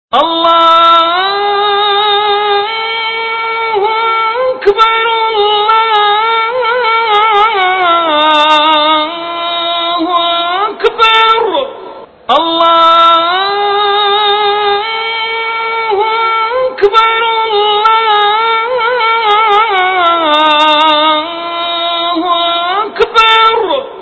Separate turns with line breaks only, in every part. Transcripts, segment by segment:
الله أكبر الله أكبر الله أكبر الله أكبر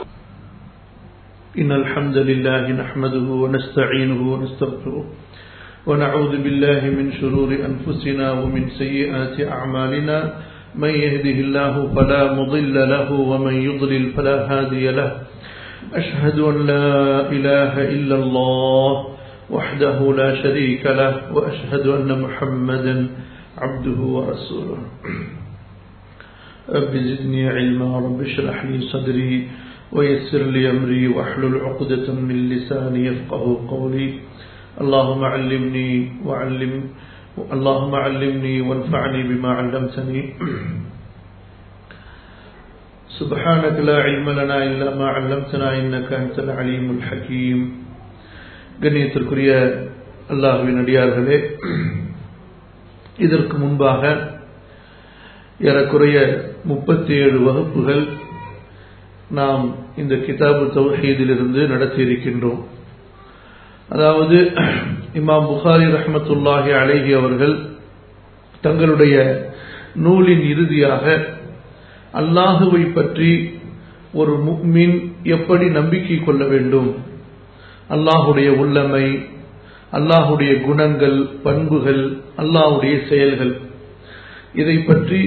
إن الحمد لله نحمده ونستعينه ونستغفره ونعوذ بالله من شرور أنفسنا ومن سيئات أعمالنا من يهده الله فلا مضل له ومن يضلل فلا هادي له أشهد أن لا إله إلا الله وحده لا شريك له وأشهد أن محمدا عبده ورسوله رب زدني علما رب اشرح لي صدري ويسر لي أمري واحلل عقدة من لساني يفقه قولي اللهم علمني وعلم اللهم علمني وانفعني بما علمتني سبحانك لا علم لنا إلا ما علمتنا إنك أنت العليم الحكيم கண்ணியத்திற்குரிய அல்லாஹுவின் அடியார்களே இதற்கு முன்பாக ஏறக்குறைய முப்பத்தி ஏழு வகுப்புகள் நாம் இந்த கிதாபு தௌஹீதிலிருந்து நடத்தியிருக்கின்றோம் அதாவது இமாம் புகாரி ரஹமத்துல்லாஹி அலைஹி அவர்கள் தங்களுடைய நூலின் இறுதியாக அல்லாஹுவை பற்றி ஒரு முக்மின் எப்படி நம்பிக்கை கொள்ள வேண்டும் அல்லாஹுடைய உள்ளமை அல்லாஹுடைய குணங்கள் பண்புகள் அல்லாஹுடைய செயல்கள் இதை பற்றி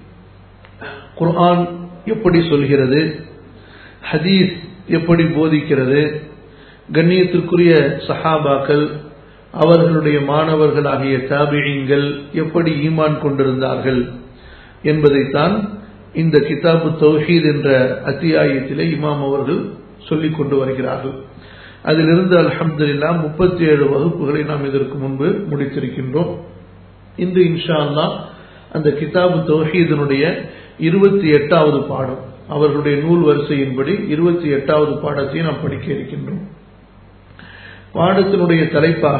குர்ஆன் எப்படி சொல்கிறது ஹதீஸ் எப்படி போதிக்கிறது கண்ணியத்திற்குரிய சஹாபாக்கள் அவர்களுடைய மாணவர்களாகிய தாபியங்கள் எப்படி ஈமான் கொண்டிருந்தார்கள் என்பதைத்தான் இந்த கிதாபு தௌஹீத் என்ற அத்தியாயத்திலே இமாம் அவர்கள் சொல்லிக் கொண்டு வருகிறார்கள் அதிலிருந்து அல்ஹம்துல்லா முப்பத்தி ஏழு வகுப்புகளை நாம் இதற்கு முன்பு முடித்திருக்கின்றோம் இன்று இன்ஷா அல்லா அந்த கிதாபு தௌஹீதனுடைய இருபத்தி எட்டாவது பாடம் அவர்களுடைய நூல் வரிசையின்படி இருபத்தி எட்டாவது பாடத்தை நாம் படிக்க இருக்கின்றோம் பாடத்தினுடைய தலைப்பாக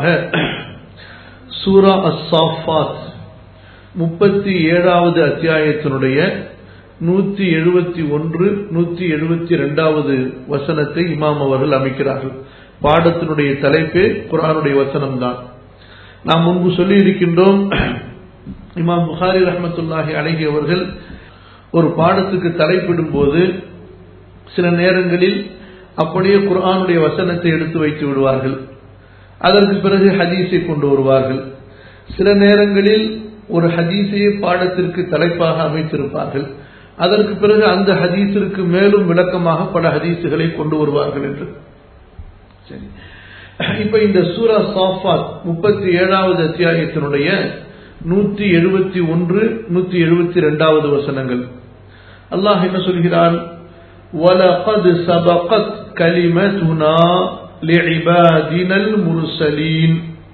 சூரா அசாஃபாத் முப்பத்தி ஏழாவது அத்தியாயத்தினுடைய நூத்தி எழுபத்தி ஒன்று நூத்தி எழுபத்தி இரண்டாவது வசனத்தை இமாம் அவர்கள் அமைக்கிறார்கள் பாடத்தினுடைய தலைப்பே குரானுடைய வசனம் தான் நாம் முன்பு சொல்லி இருக்கின்றோம் இமாம் புகாரி ரஹமத்துல்லாஹி அழகி அவர்கள் ஒரு பாடத்துக்கு தலைப்பிடும் போது சில நேரங்களில் அப்படியே குர்ஆனுடைய வசனத்தை எடுத்து வைத்து விடுவார்கள் அதற்கு பிறகு ஹதீஸை கொண்டு வருவார்கள் சில நேரங்களில் ஒரு ஹதீஸையே பாடத்திற்கு தலைப்பாக அமைத்திருப்பார்கள் அதற்கு பிறகு அந்த ஹதீஸிற்கு மேலும் விளக்கமாக பல ஹதீஸுகளை கொண்டு வருவார்கள் என்று சரி இப்ப இந்த சூரா சாஃபாத் முப்பத்தி ஏழாவது அத்தியாயத்தினுடைய நூத்தி எழுபத்தி ஒன்று நூத்தி எழுபத்தி இரண்டாவது வசனங்கள் அல்லாஹ் என்ன சொல்கிறான் وَلَقَدْ سَبَقَتْ كَلِمَتُنَا لِعِبَادِنَا الْمُرْسَلِينَ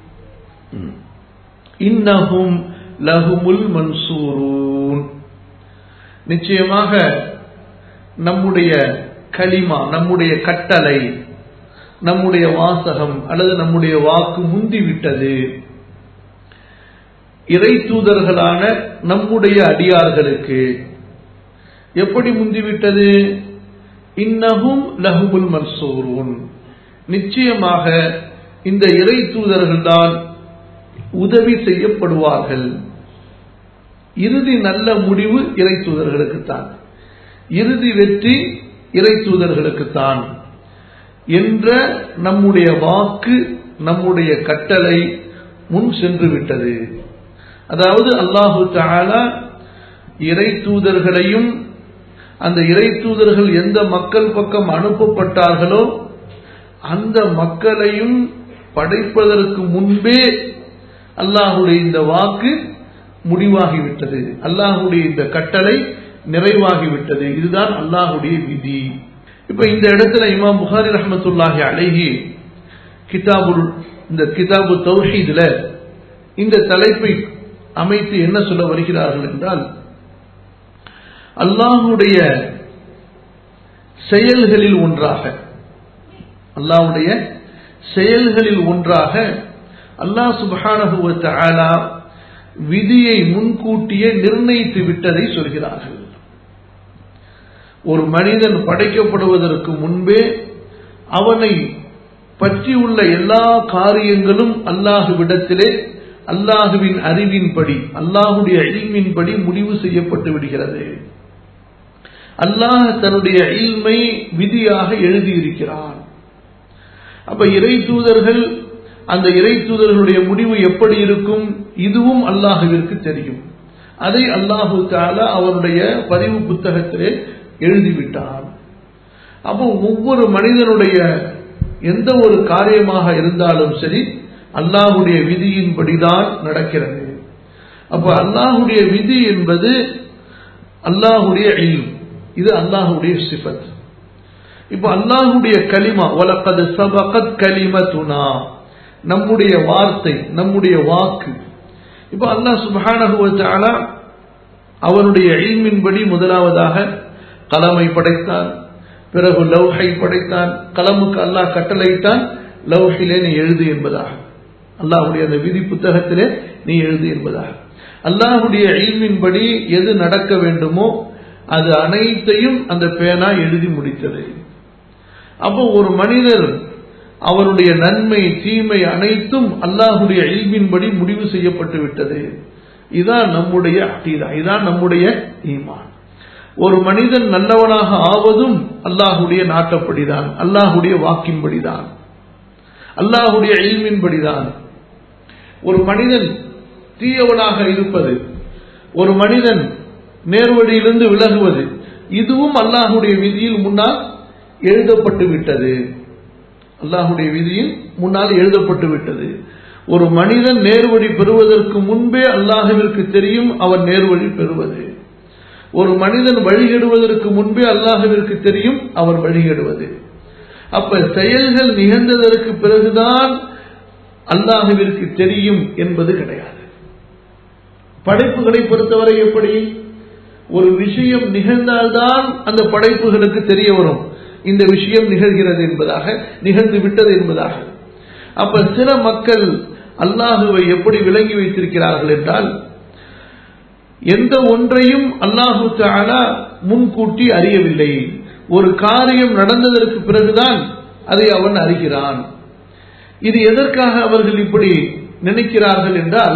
إِنَّهُمْ لَهُمُ الْمَنْصُورُونَ நிச்சயமாக நம்முடைய களிமா நம்முடைய கட்டளை நம்முடைய வாசகம் அல்லது நம்முடைய வாக்கு முந்திவிட்டது இறை தூதர்களான நம்முடைய அடியார்களுக்கு எப்படி முந்திவிட்டது இன்னகும் லஹுமுல் மன்சூரூன் நிச்சயமாக இந்த இறை தூதர்கள் தான் உதவி செய்யப்படுவார்கள் இறுதி நல்ல முடிவு இறை தூதர்களுக்குத்தான் இறுதி வெற்றி இறை தூதர்களுக்குத்தான் என்ற நம்முடைய வாக்கு நம்முடைய கட்டளை முன் சென்று விட்டது அதாவது அல்லாஹு தாலா இறை தூதர்களையும் அந்த இறை தூதர்கள் எந்த மக்கள் பக்கம் அனுப்பப்பட்டார்களோ அந்த மக்களையும் படைப்பதற்கு முன்பே அல்லாஹுடைய இந்த வாக்கு முடிவாகிவிட்டது அல்லாஹுடைய இந்த கட்டளை நிறைவாகிவிட்டது இதுதான் அல்லாஹுடைய விதி இப்ப இந்த இடத்துல இமாம் புகாரி ரஹமத்துல்லாஹி அழகி கிதாபுல் இந்த கிதாபு தௌஹீதுல இந்த தலைப்பை அமைத்து என்ன சொல்ல வருகிறார்கள் என்றால் அல்லாஹுடைய செயல்களில் ஒன்றாக அல்லாஹ்வுடைய செயல்களில் ஒன்றாக அல்லாஹ் சுப்ஹானஹு வ தஆலா விதியை முன்கூட்டியே நிர்ணயித்து விட்டதை சொல்கிறார்கள் ஒரு மனிதன் படைக்கப்படுவதற்கு முன்பே அவனை பற்றியுள்ள எல்லா காரியங்களும் அல்லாஹுவிடத்திலே அல்லாஹுவின் அறிவின்படி அல்லாஹுடைய இல்மின்படி முடிவு செய்யப்பட்டு விடுகிறது அல்லாஹ் தன்னுடைய இல்மை விதியாக எழுதியிருக்கிறான் அப்ப இறை தூதர்கள் அந்த இறை தூதர்களுடைய முடிவு எப்படி இருக்கும் இதுவும் அல்லாஹுவிற்கு தெரியும் அதை அல்லாஹு தாலா அவருடைய பதிவு புத்தகத்திலே எழுதிவிட்டார் அப்போ ஒவ்வொரு மனிதனுடைய எந்த ஒரு காரியமாக இருந்தாலும் சரி அல்லாஹுடைய விதியின்படிதான் நடக்கிறது அப்ப அல்லாஹுடைய விதி என்பது அல்லாஹுடைய இல்ம் இது அல்லாஹுடைய சிபத் இப்ப அல்லாஹுடைய கலிமா வலக்கது சபகத் கலிமத்துனா நம்முடைய வார்த்தை நம்முடைய வாக்கு இப்ப அல்லாஹ் சுபஹானஹுவத்தால அவனுடைய இல்மின்படி முதலாவதாக கலமை படைத்தான் பிறகு லவ்ஹை படைத்தான் கலமுக்கு அல்லாஹ் கட்டளைத்தான் லவ்ஹிலே நீ எழுது என்பதாக அல்லாஹுடைய அந்த விதி புத்தகத்திலே நீ எழுது என்பதாக அல்லாஹுடைய இல்மின்படி எது நடக்க வேண்டுமோ அது அனைத்தையும் அந்த பேனா எழுதி முடித்தது அப்போ ஒரு மனிதர் அவருடைய நன்மை தீமை அனைத்தும் அல்லாஹுடைய இல்மின்படி முடிவு செய்யப்பட்டு விட்டது இதான் நம்முடைய அகீதா இதான் நம்முடைய ஈமான் ஒரு மனிதன் நல்லவனாக ஆவதும் அல்லாஹுடைய நாட்டப்படிதான் அல்லாஹுடைய வாக்கின்படிதான் அல்லாஹுடைய இல்மின்படிதான் ஒரு மனிதன் தீயவனாக இருப்பது ஒரு மனிதன் நேர்வழியிலிருந்து விலகுவது இதுவும் அல்லாஹுடைய விதியில் முன்னால் எழுதப்பட்டு விட்டது அல்லாஹுடைய விதியில் முன்னால் எழுதப்பட்டு விட்டது ஒரு மனிதன் நேர்வழி பெறுவதற்கு முன்பே அல்லாஹுவிற்கு தெரியும் அவன் நேர்வழி பெறுவது ஒரு மனிதன் வழிகெடுவதற்கு முன்பே அல்லாஹுவிற்கு தெரியும் அவன் வழிகெடுவது அப்ப செயல்கள் நிகழ்ந்ததற்கு பிறகுதான் அல்லாஹுவிற்கு தெரியும் என்பது கிடையாது படைப்புகளை பொறுத்தவரை எப்படி ஒரு விஷயம் நிகழ்ந்தால்தான் அந்த படைப்புகளுக்கு தெரிய வரும் இந்த விஷயம் நிகழ்கிறது என்பதாக நிகழ்ந்து விட்டது என்பதாக அப்ப சில மக்கள் அல்லாஹுவை எப்படி விளங்கி வைத்திருக்கிறார்கள் என்றால் எந்த ஒன்றையும் அல்லாஹு தாலா முன்கூட்டி அறியவில்லை ஒரு காரியம் நடந்ததற்கு பிறகுதான் அதை அவன் அறிகிறான் இது எதற்காக அவர்கள் இப்படி நினைக்கிறார்கள் என்றால்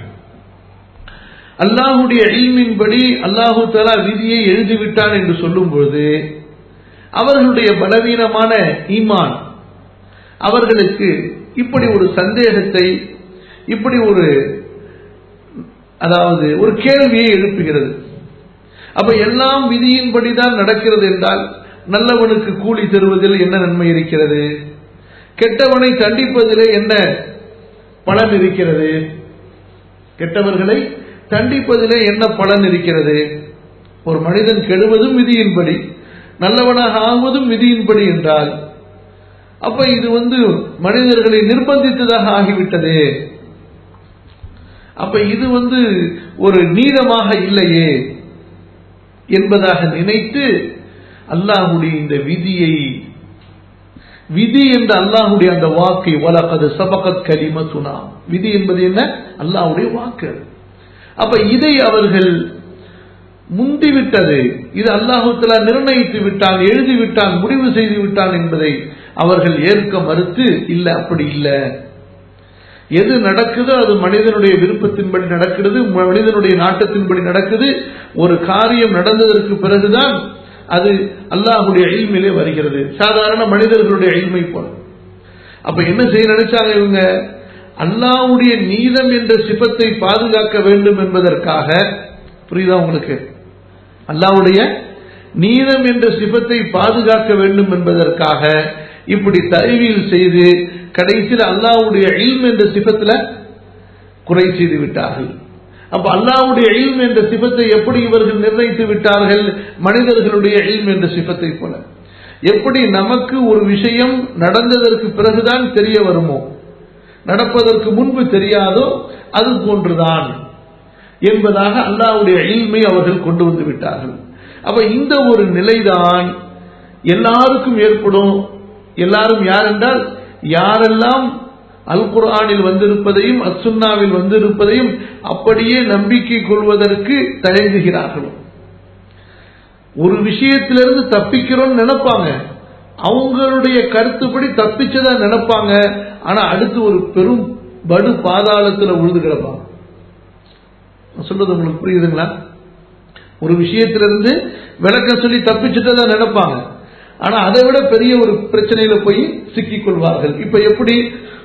அல்லாஹுடைய இல்மின்படி அல்லாஹு தலா விதியை எழுதிவிட்டான் என்று சொல்லும்போது அவர்களுடைய பலவீனமான ஈமான் அவர்களுக்கு இப்படி ஒரு சந்தேகத்தை இப்படி ஒரு அதாவது ஒரு கேள்வியை எழுப்புகிறது அப்ப எல்லாம் விதியின்படிதான் நடக்கிறது என்றால் நல்லவனுக்கு கூலி தருவதில் என்ன நன்மை இருக்கிறது கெட்டவனை தண்டிப்பதிலே என்ன பலன் இருக்கிறது கெட்டவர்களை தண்டிப்பதிலே என்ன பலன் இருக்கிறது ஒரு மனிதன் கெடுவதும் விதியின்படி நல்லவனாக ஆகுவதும் விதியின்படி என்றால் அப்ப இது வந்து மனிதர்களை நிர்பந்தித்ததாக ஆகிவிட்டது அப்ப இது வந்து ஒரு நீளமாக இல்லையே என்பதாக நினைத்து அல்லாஹுடைய இந்த விதியை விதி என்ற அல்லாஹுடைய அந்த வாக்கை வலக்கது சபகத் கலிமத்துனா விதி என்பது என்ன அல்லாஹுடைய வாக்கு அப்ப இதை அவர்கள் முந்திவிட்டது இது அல்லாஹுத்தலா நிர்ணயித்து விட்டான் எழுதி விட்டான் முடிவு செய்து விட்டான் என்பதை அவர்கள் ஏற்க மறுத்து இல்ல அப்படி இல்லை எது நடக்குதோ அது மனிதனுடைய விருப்பத்தின்படி நடக்கிறது மனிதனுடைய நாட்டத்தின்படி நடக்குது ஒரு காரியம் நடந்ததற்கு பிறகுதான் அது அல்லாஹுடைய இல்மையிலே வருகிறது சாதாரண மனிதர்களுடைய இல்மை போல அப்ப என்ன செய்ய நினைச்சாங்க இவங்க அல்லாஹுடைய நீதம் என்ற சிபத்தை பாதுகாக்க வேண்டும் என்பதற்காக புரியுதா உங்களுக்கு அல்லாஹுடைய நீதம் என்ற சிபத்தை பாதுகாக்க வேண்டும் என்பதற்காக இப்படி தருவியில் செய்து கடைசியில் அல்லாவுடைய இல்ம் என்ற சிபத்துல குறை செய்து விட்டார்கள் அப்ப அல்லாவுடைய இல்ம் என்ற சிபத்தை எப்படி இவர்கள் நிர்ணயித்து விட்டார்கள் மனிதர்களுடைய இல்ம் என்ற சிபத்தை போல எப்படி நமக்கு ஒரு விஷயம் நடந்ததற்கு பிறகுதான் தெரிய வருமோ நடப்பதற்கு முன்பு தெரியாதோ அது போன்றுதான் என்பதாக அல்லாவுடைய இல்மை அவர்கள் கொண்டு வந்து விட்டார்கள் அப்ப இந்த ஒரு நிலைதான் எல்லாருக்கும் ஏற்படும் எல்லாரும் யார் என்றால் யாரெல்லாம் அல் குர்ஆனில் வந்திருப்பதையும் அசுன்னாவில் வந்திருப்பதையும் அப்படியே நம்பிக்கை கொள்வதற்கு தயங்குகிறார்கள் ஒரு விஷயத்திலிருந்து தப்பிக்கிறோம்னு நினைப்பாங்க அவங்களுடைய கருத்துப்படி தப்பிச்சதா நினைப்பாங்க ஆனா அடுத்து ஒரு பெரும் படு பாதாளத்துல உழுது கிடப்பாங்க நான் சொல்றது உங்களுக்கு புரியுதுங்களா ஒரு விஷயத்திலிருந்து விளக்கம் சொல்லி தப்பிச்சுட்டதா நினைப்பாங்க ஆனா அதை விட பெரிய ஒரு பிரச்சனையில போய் சிக்கிக் கொள்வார்கள் இப்ப எப்படி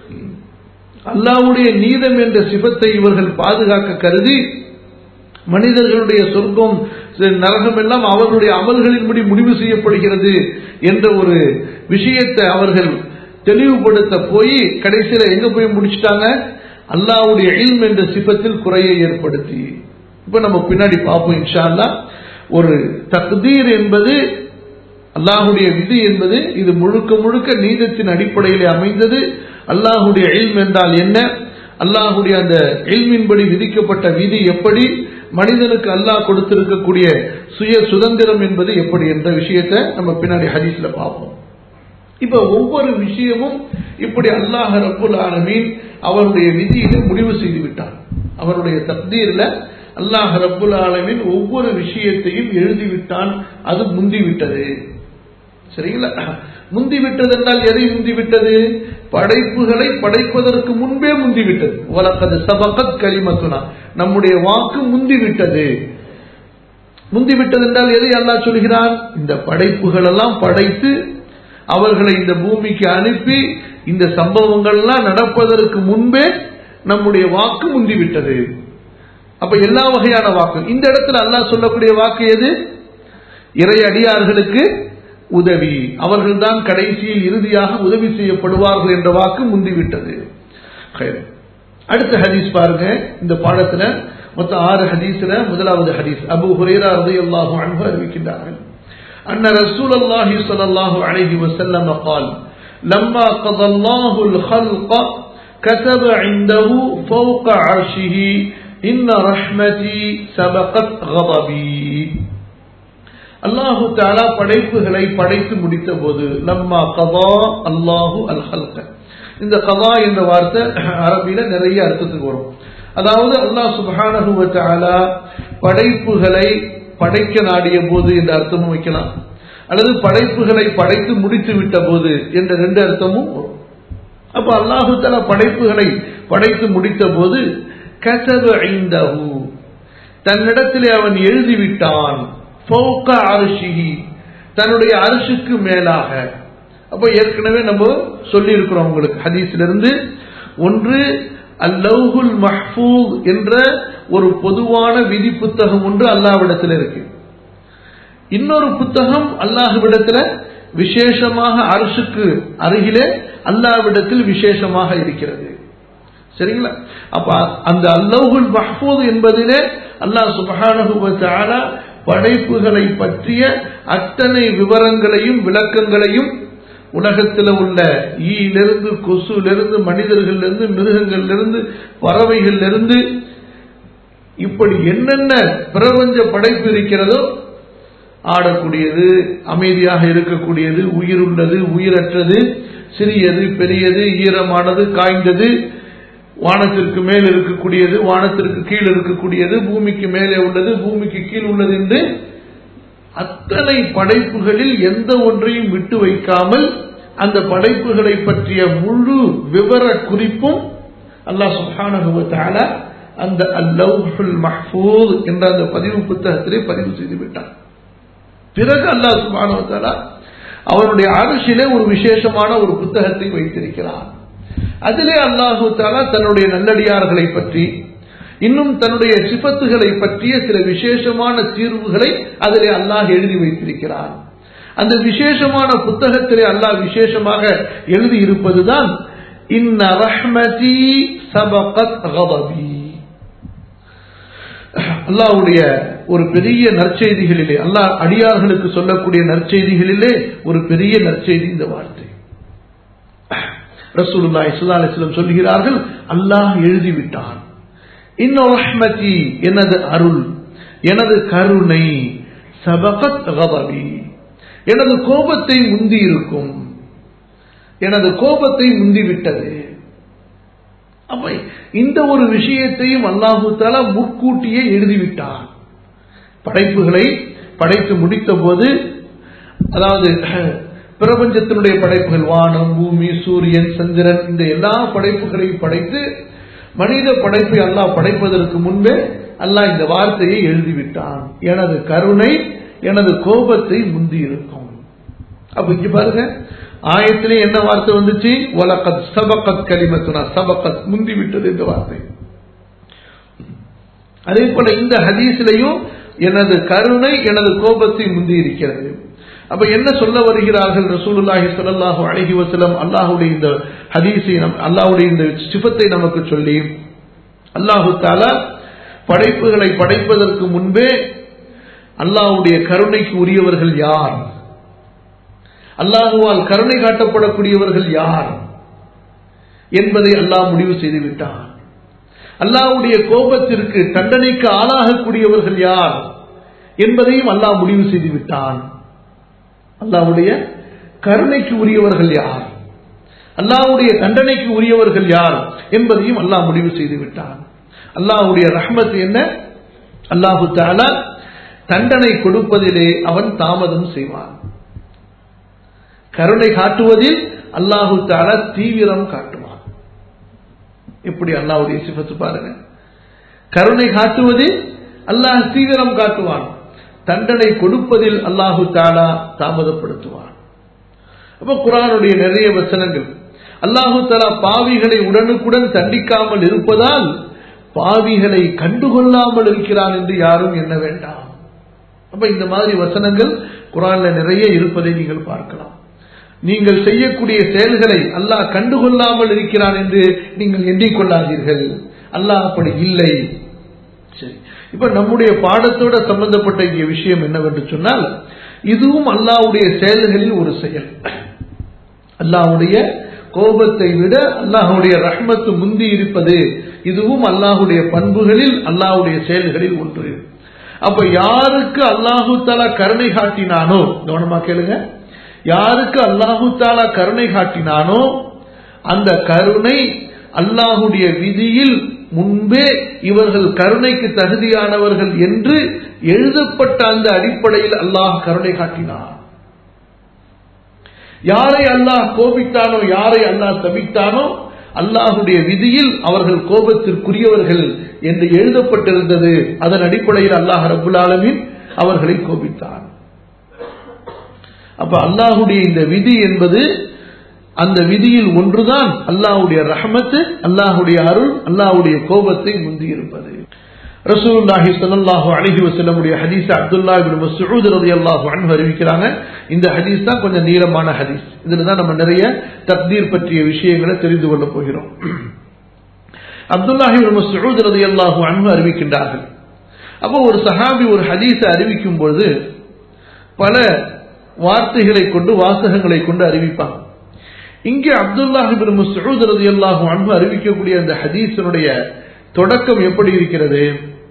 அல்லாவுடைய நீதம் என்ற சிபத்தை இவர்கள் பாதுகாக்க கருதி மனிதர்களுடைய சொர்க்கம் நரகம் எல்லாம் அவர்களுடைய அமல்களின்படி முடிவு செய்யப்படுகிறது என்ற ஒரு விஷயத்தை அவர்கள் தெளிவுபடுத்த போய் கடைசியில எங்க போய் முடிச்சிட்டாங்க அல்லாவுடைய இல்ம் என்ற சிபத்தில் குறையை ஏற்படுத்தி இப்ப நம்ம பின்னாடி பார்ப்போம் இன்ஷா அல்லா ஒரு தக்தீர் என்பது அல்லாஹுடைய விதி என்பது இது முழுக்க முழுக்க நீதத்தின் அடிப்படையில் அமைந்தது அல்லாஹுடைய இல்ம் என்றால் என்ன அல்லாஹுடைய அந்த இல்மின்படி விதிக்கப்பட்ட விதி எப்படி மனிதனுக்கு அல்லாஹ் கொடுத்திருக்கக்கூடிய சுய சுதந்திரம் என்பது எப்படி என்ற விஷயத்தை நம்ம பின்னாடி ஹதீஸ்ல பார்ப்போம் இப்ப ஒவ்வொரு விஷயமும் இப்படி அல்லாஹ் ரபுல் ஆலமீன் அவருடைய விதியில முடிவு செய்து விட்டார் அவருடைய தப்தீர்ல அல்லாஹ் ரபுல் ஆலமின் ஒவ்வொரு விஷயத்தையும் எழுதிவிட்டான் அது முந்திவிட்டது சரிங்களா முந்திவிட்டது என்றால் எதை முந்திவிட்டது படைப்புகளை படைப்பதற்கு முன்பே முந்திவிட்டது வழக்கது சபகத் கலிமத்துனா நம்முடைய வாக்கு முந்திவிட்டது முந்திவிட்டது என்றால் எதை அல்லாஹ் சொல்கிறான் இந்த படைப்புகள் எல்லாம் படைத்து அவர்களை இந்த பூமிக்கு அனுப்பி இந்த சம்பவங்கள்லாம் நடப்பதற்கு முன்பே நம்முடைய வாக்கு முந்திவிட்டது அப்ப எல்லா வகையான வாக்கு இந்த இடத்துல அல்லாஹ் சொல்லக்கூடிய வாக்கு எது இறை அடியார்களுக்கு உதவி அவர்கள்தான் கடைசியில் இறுதியாக உதவி செய்யப்படுவார்கள் என்ற வாக்கு முந்திவிட்டது அடுத்த ஹதீஸ் பாருங்க இந்த பாடத்துல மொத்தம் ஆறு ஹதீஸ்ல முதலாவது ஹதீஸ் அபு ஹுரேரா ரலியல்லாஹு அன்ஹு அறிவிக்கின்றார்கள் أن رسول الله صلى الله عليه وسلم قال لما قضى الله الخلق كتب عنده فوق عرشه إن رحمتي سبقت غضبي அல்லாஹு தாலா படைப்புகளை படைத்து முடித்த போது லம்மா கதா அல்லாஹு அல் ஹல்க இந்த கதா என்ற வார்த்தை அரபியில நிறைய அர்த்தத்துக்கு வரும் அதாவது அல்லாஹ் சுபஹானஹு தாலா படைப்புகளை படைக்க நாடிய போது என்ற அர்த்தமும் வைக்கலாம் அல்லது படைப்புகளை படைத்து முடித்து விட்ட போது என்ற ரெண்டு அர்த்தமும் வரும் அப்ப அல்லாஹு தாலா படைப்புகளை படைத்து முடித்த போது கசபு ஐந்தஹு தன்னிடத்திலே அவன் எழுதிவிட்டான் தன்னுடைய அரிசுக்கு மேலாக அப்ப ஏற்கனவே நம்ம சொல்லி இருக்கிறோம் உங்களுக்கு ஹதீஸ்ல இருந்து ஒன்று அல்லவுகுல் மஹ்பூத் என்ற ஒரு பொதுவான விதி புத்தகம் ஒன்று அல்லாவிடத்தில் இருக்கு இன்னொரு புத்தகம் அல்லாஹுவிடத்துல விசேஷமாக அரசுக்கு அருகிலே அல்லாவிடத்தில் விசேஷமாக இருக்கிறது சரிங்களா அப்ப அந்த அல்லவுகுல் மஹ்பூத் என்பதிலே அல்லாஹ் சுபஹானஹு படைப்புகளை பற்றிய அத்தனை விவரங்களையும் விளக்கங்களையும் உலகத்தில் உள்ள ஈயிலிருந்து கொசுலிருந்து மனிதர்களிலிருந்து மிருகங்களிலிருந்து பறவைகளிலிருந்து இப்படி என்னென்ன பிரபஞ்ச படைப்பு இருக்கிறதோ ஆடக்கூடியது அமைதியாக இருக்கக்கூடியது உயிர் உள்ளது உயிரற்றது சிறியது பெரியது ஈரமானது காய்ந்தது வானத்திற்கு மேல் இருக்கக்கூடியது வானத்திற்கு கீழ் இருக்கக்கூடியது பூமிக்கு மேலே உள்ளது பூமிக்கு கீழ் உள்ளது என்று அத்தனை படைப்புகளில் எந்த ஒன்றையும் விட்டு வைக்காமல் அந்த படைப்புகளை பற்றிய முழு விவர குறிப்பும் அல்லாஹ் சுஹானுவத்தால அந்த அல்லவுல் மஹ்பூத் என்ற அந்த பதிவு புத்தகத்திலே பதிவு செய்து விட்டார் பிறகு அல்லாஹ் சுபானுவத்தாலா அவருடைய அரசிலே ஒரு விசேஷமான ஒரு புத்தகத்தை வைத்திருக்கிறார் அதிலே அல்லாஹு தாலா தன்னுடைய நல்லடியார்களை பற்றி இன்னும் தன்னுடைய சிபத்துகளை பற்றிய சில விசேஷமான தீர்வுகளை அதிலே அல்லாஹ் எழுதி வைத்திருக்கிறார் அந்த விசேஷமான புத்தகத்திலே அல்லாஹ் விசேஷமாக எழுதி இருப்பதுதான் இன்ன ரஹ்மதி சபகத் கதபி அல்லாவுடைய ஒரு பெரிய நற்செய்திகளிலே அல்லாஹ் அடியார்களுக்கு சொல்லக்கூடிய நற்செய்திகளிலே ஒரு பெரிய நற்செய்தி இந்த வார்த்தை ரசூலுல்லா இஸ்லா அலிஸ்லம் சொல்கிறார்கள் அல்லாஹ் எழுதிவிட்டான் இன்னொரு எனது அருள் எனது கருணை சபகத் கதபி எனது கோபத்தை முந்தி இருக்கும் எனது கோபத்தை முந்திவிட்டது அப்ப இந்த ஒரு விஷயத்தையும் அல்லாஹு தாலா முற்கூட்டியே எழுதிவிட்டான் படைப்புகளை படைத்து முடித்த போது அதாவது பிரபஞ்சத்தினுடைய படைப்புகள் வானம் பூமி சூரியன் சந்திரன் இந்த எல்லா படைப்புகளையும் படைத்து மனித படைப்பை அல்லாஹ் படைப்பதற்கு முன்பே அல்லாஹ் இந்த வார்த்தையை எழுதிவிட்டான் எனது கருணை எனது கோபத்தை முந்தி இருக்கும் அப்ப இங்க பாருங்க ஆயத்திலே என்ன வார்த்தை வந்துச்சு ஒலகத் சபகத் கலிமத்துனா சபகத் முந்தி விட்டது இந்த வார்த்தை அதே போல இந்த ஹதீஸ்லையும் எனது கருணை எனது கோபத்தை முந்தி இருக்கிறது அப்ப என்ன சொல்ல வருகிறார்கள் ரசூலுல்லாஹி ஸல்லல்லாஹு அலைஹி வஸல்லம் அல்லாஹ்வுடைய இந்த ஹதீஸை அல்லாஹ்வுடைய இந்த சிஃபத்தை நமக்கு சொல்லி அல்லாஹு தாலா படைப்புகளை படைப்பதற்கு முன்பே அல்லாஹ்வுடைய கருணைக்கு உரியவர்கள் யார் அல்லாஹுவால் கருணை காட்டப்படக்கூடியவர்கள் யார் என்பதை அல்லாஹ் முடிவு செய்து விட்டான் அல்லாஹ்வுடைய கோபத்திற்கு தண்டனைக்கு ஆளாகக்கூடியவர்கள் யார் என்பதையும் அல்லாஹ் முடிவு செய்து விட்டான் அல்லாஹ்வுடைய கருணைக்கு உரியவர்கள் யார் அல்லாஹ்வுடைய தண்டனைக்கு உரியவர்கள் யார் என்பதையும் அல்லாஹ் முடிவு செய்து விட்டான் அல்லாஹ்வுடைய ரஹ்மத் என்ன அல்லாஹு தாலா தண்டனை கொடுப்பதிலே அவன் தாமதம் செய்வான் கருணை காட்டுவதில் அல்லாஹு தாலா தீவிரம் காட்டுவான் இப்படி அல்லாஹுடைய சிபத்து பாருங்க கருணை காட்டுவதில் அல்லாஹ் தீவிரம் காட்டுவான் தண்டனை கொடுப்பதில் அல்லாஹு தாலா தாமதப்படுத்துவான் அப்ப குரானுடைய நிறைய வசனங்கள் அல்லாஹு தாலா பாவிகளை உடனுக்குடன் தண்டிக்காமல் இருப்பதால் பாவிகளை கண்டுகொள்ளாமல் இருக்கிறான் என்று யாரும் எண்ண வேண்டாம் அப்ப இந்த மாதிரி வசனங்கள் குரான்ல நிறைய இருப்பதை நீங்கள் பார்க்கலாம் நீங்கள் செய்யக்கூடிய செயல்களை அல்லாஹ் கண்டுகொள்ளாமல் இருக்கிறான் என்று நீங்கள் எண்ணிக்கொள்ளாதீர்கள் அல்லாஹ் அப்படி இல்லை சரி இப்ப நம்முடைய பாடத்தோட சம்பந்தப்பட்ட இங்க விஷயம் என்னவென்று சொன்னால் இதுவும் அல்லாஹ்வுடைய செயல்களில் ஒரு செயல் அல்லாஹ்வுடைய கோபத்தை விட அல்லாஹ்வுடைய ரஹ்மத்து முந்தி இருப்பது இதுவும் அல்லாஹ்வுடைய பண்புகளில் அல்லாஹ்வுடைய செயல்களில் ஒன்று அப்ப யாருக்கு அல்லாஹு தாலா கருணை காட்டினானோ கவனமா கேளுங்க யாருக்கு அல்லாஹு தாலா கருணை காட்டினானோ அந்த கருணை அல்லாஹுடைய விதியில் முன்பே இவர்கள் கருணைக்கு தகுதியானவர்கள் என்று எழுதப்பட்ட அந்த அடிப்படையில் அல்லாஹ் கருணை காட்டினார் யாரை அல்லாஹ் கோபித்தானோ யாரை அல்லாஹ் தவித்தானோ அல்லாஹுடைய விதியில் அவர்கள் கோபத்திற்குரியவர்கள் என்று எழுதப்பட்டிருந்தது அதன் அடிப்படையில் அல்லாஹ் ரபுல் ஆலமின் அவர்களை கோபித்தான் அப்ப அல்லாஹுடைய இந்த விதி என்பது அந்த விதியில் ஒன்றுதான் அல்லாஹுடைய ரஹமத்து அல்லாஹுடைய அருள் அல்லாஹுடைய கோபத்தை முந்தி இருப்பது ரசூலுல்லாஹி ஸல்லல்லாஹு அலைஹி வஸல்லமுடைய ஹதீஸ் அப்துல்லா இப்னு மஸ்ஊத் ரலியல்லாஹு அன்ஹு அறிவிக்கிறாங்க இந்த ஹதீஸ் தான் கொஞ்சம் நீளமான ஹதீஸ் இதுல தான் நம்ம நிறைய தக்தீர் பற்றிய விஷயங்களை தெரிந்து கொள்ள போகிறோம் அப்துல்லாஹி இப்னு மஸ்ஊத் ரலியல்லாஹு அன்ஹு அறிவிக்கின்றார்கள் அப்போ ஒரு சஹாபி ஒரு ஹதீஸை அறிவிக்கும் பொழுது பல வார்த்தைகளை கொண்டு வாசகங்களை கொண்டு அறிவிப்பாங்க இங்கே அப்துல்லாஹி இப்னு மஸ்ஊத் ரலியல்லாஹு அன்ஹு அறிவிக்கக்கூடிய அந்த ஹதீஸினுடைய தொடக்கம் எப்படி இருக்கிறது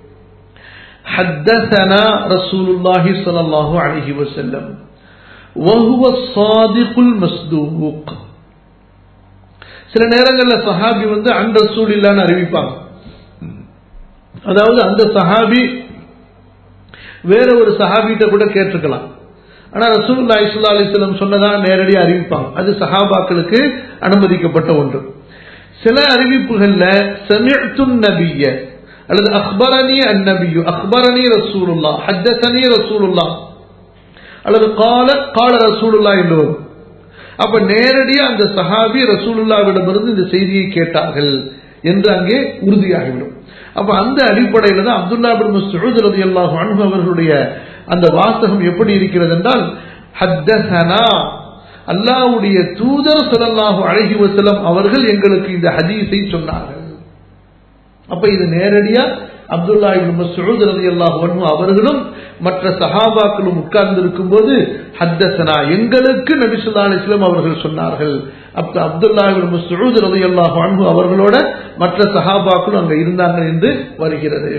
حدثنا رسول الله صلى الله عليه وسلم وهو الصادق المصدوق சில நேரங்களில் சஹாபி வந்து அந்த ரசூல் இல்லான்னு அறிவிப்பாங்க அதாவது அந்த சஹாபி வேற ஒரு சஹாபிட்ட கூட கேட்டிருக்கலாம் ஆனா ரசூல் இஸ்லா அலிஸ்லம் சொன்னதா நேரடியாக அறிவிப்பாங்க அது சஹாபாக்களுக்கு அனுமதிக்கப்பட்ட ஒன்று சில அறிவிப்புகள்ல சமிழ்த்தும் நபிய அல்லது அக்பரணி அந்நபியு அக்பரணி ரசூலுல்லா ஹத்தனி ரசூலுல்லா அல்லது கால கால ரசூலுல்லா என்று வரும் அப்ப நேரடியா அந்த சஹாபி ரசூலுல்லாவிடமிருந்து இந்த செய்தியை கேட்டார்கள் என்று அங்கே உறுதியாகிவிடும் அப்ப அந்த அடிப்படையில் தான் அப்துல்லா பின் மஸ்ஊத் ரலியல்லாஹு அன்ஹு அவர்களுடைய அந்த வாசகம் எப்படி இருக்கிறது என்றால் ஹத்தசனா அல்லாவுடைய தூதர் சலல்லாஹு அழகி வசலம் அவர்கள் எங்களுக்கு இந்த ஹதீஸை சொன்னார்கள் அப்ப இது நேரடியா அப்துல்லா மசூத் ரதி அல்லாஹ் அவர்களும் மற்ற சஹாபாக்களும் உட்கார்ந்து இருக்கும் போது ஹத்தசனா எங்களுக்கு நபிசுல்லா அலிஸ்லாம் அவர்கள் சொன்னார்கள் அப்ப அப்துல்லா மசூத் ரதி அல்லாஹ் அவர்களோட மற்ற சஹாபாக்களும் அங்க இருந்தாங்க என்று வருகிறது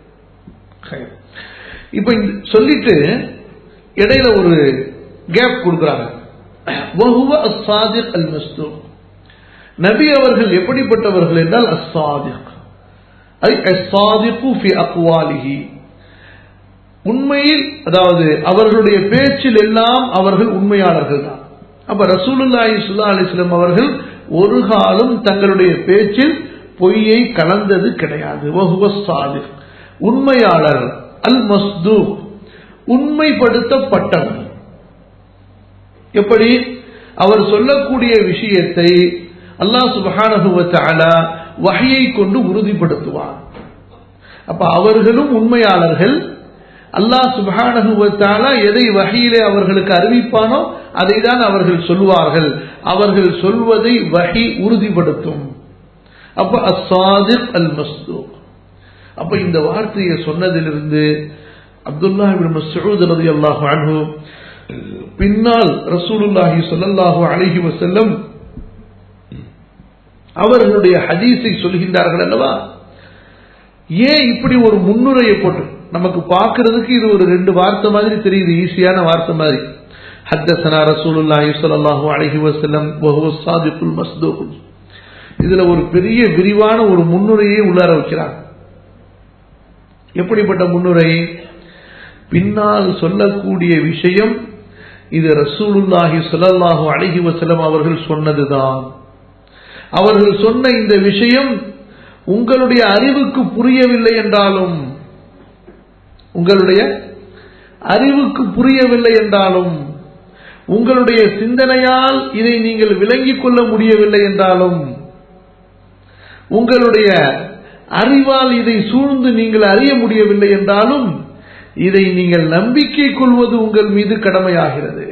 இப்ப சொல்லிட்டு இடையில ஒரு கேப் கொடுக்குறாங்க وهو الصادق المصدوق நபி அவர்கள் எப்படிப்பட்டவர்கள் என்றால் அஸ்ஸாதிக் ஐ அஸ்ஸாதிகு ஃபி அக்வாலிஹி உண்மையில் அதாவது அவர்களுடைய பேச்சில் எல்லாம் அவர்கள் உண்மையாளர்கள் தான் அப்ப ரசூலுல்லாஹி ஸல்லல்லாஹு அலைஹி வஸல்லம் அவர்கள் ஒரு காலம் தங்களுடைய பேச்சில் பொய்யை கலந்தது கிடையாது வஹுவ ஸாதிக் உண்மையாளர் அல் மஸ்தூக் உண்மைப்படுத்தப்பட்டவர் எப்படி அவர் சொல்லக்கூடிய விஷயத்தை அல்லாஹ் சுபஹானஹு வ தஆலா வஹையை கொண்டு உறுதிப்படுத்துவார் அப்ப அவர்களும் உண்மையாளர்கள் அல்லாஹ் சுபஹானஹு வ தஆலா எதை வஹையிலே அவர்களுக்கு அறிவிப்பானோ அதை தான் அவர்கள் சொல்வார்கள் அவர்கள் சொல்வதை வஹி உறுதிப்படுத்தும் அப்ப அஸ்ஸாதிக் அல் மஸ்தூக் அப்ப இந்த வார்த்தையை சொன்னதிலிருந்து அப்துல்லா இப்னு மஸ்ஊத் ரலியல்லாஹு அன்ஹு பின்னால் ரசூலுல்லாஹி ஸல்லல்லாஹு அலைஹி வஸல்லம் அவர்களுடைய ஹதீஸை சொல்கின்றார்கள் அல்லவா ஏன் இப்படி ஒரு முன்னுரையை போட்டு நமக்கு பார்க்கிறதுக்கு இது ஒரு ரெண்டு வார்த்தை மாதிரி தெரியுது ஈஸியான வார்த்தை மாதிரி ஹத்தசனா ரசூலுல்லாஹி ஸல்லல்லாஹு அலைஹி வஸல்லம் வஹுவ ஸாதிகுல் மஸ்தூக் இதுல ஒரு பெரிய விரிவான ஒரு முன்னுரையை உள்ளார வைக்கிறாங்க எப்படிப்பட்ட முன்னுரை பின்னால் சொல்லக்கூடிய விஷயம் இது ரசூலுல்லாஹி ஸல்லல்லாஹு அலைஹி வஸல்லம் அவர்கள் சொன்னதுதான் அவர்கள் சொன்ன இந்த விஷயம் உங்களுடைய அறிவுக்கு புரியவில்லை என்றாலும் உங்களுடைய அறிவுக்கு புரியவில்லை என்றாலும் உங்களுடைய சிந்தனையால் இதை நீங்கள் விளங்கிக் கொள்ள முடியவில்லை என்றாலும் உங்களுடைய அறிவால் இதை சூழ்ந்து நீங்கள் அறிய முடியவில்லை என்றாலும் இதை நீங்கள் நம்பிக்கை கொள்வது உங்கள் மீது கடமையாகிறது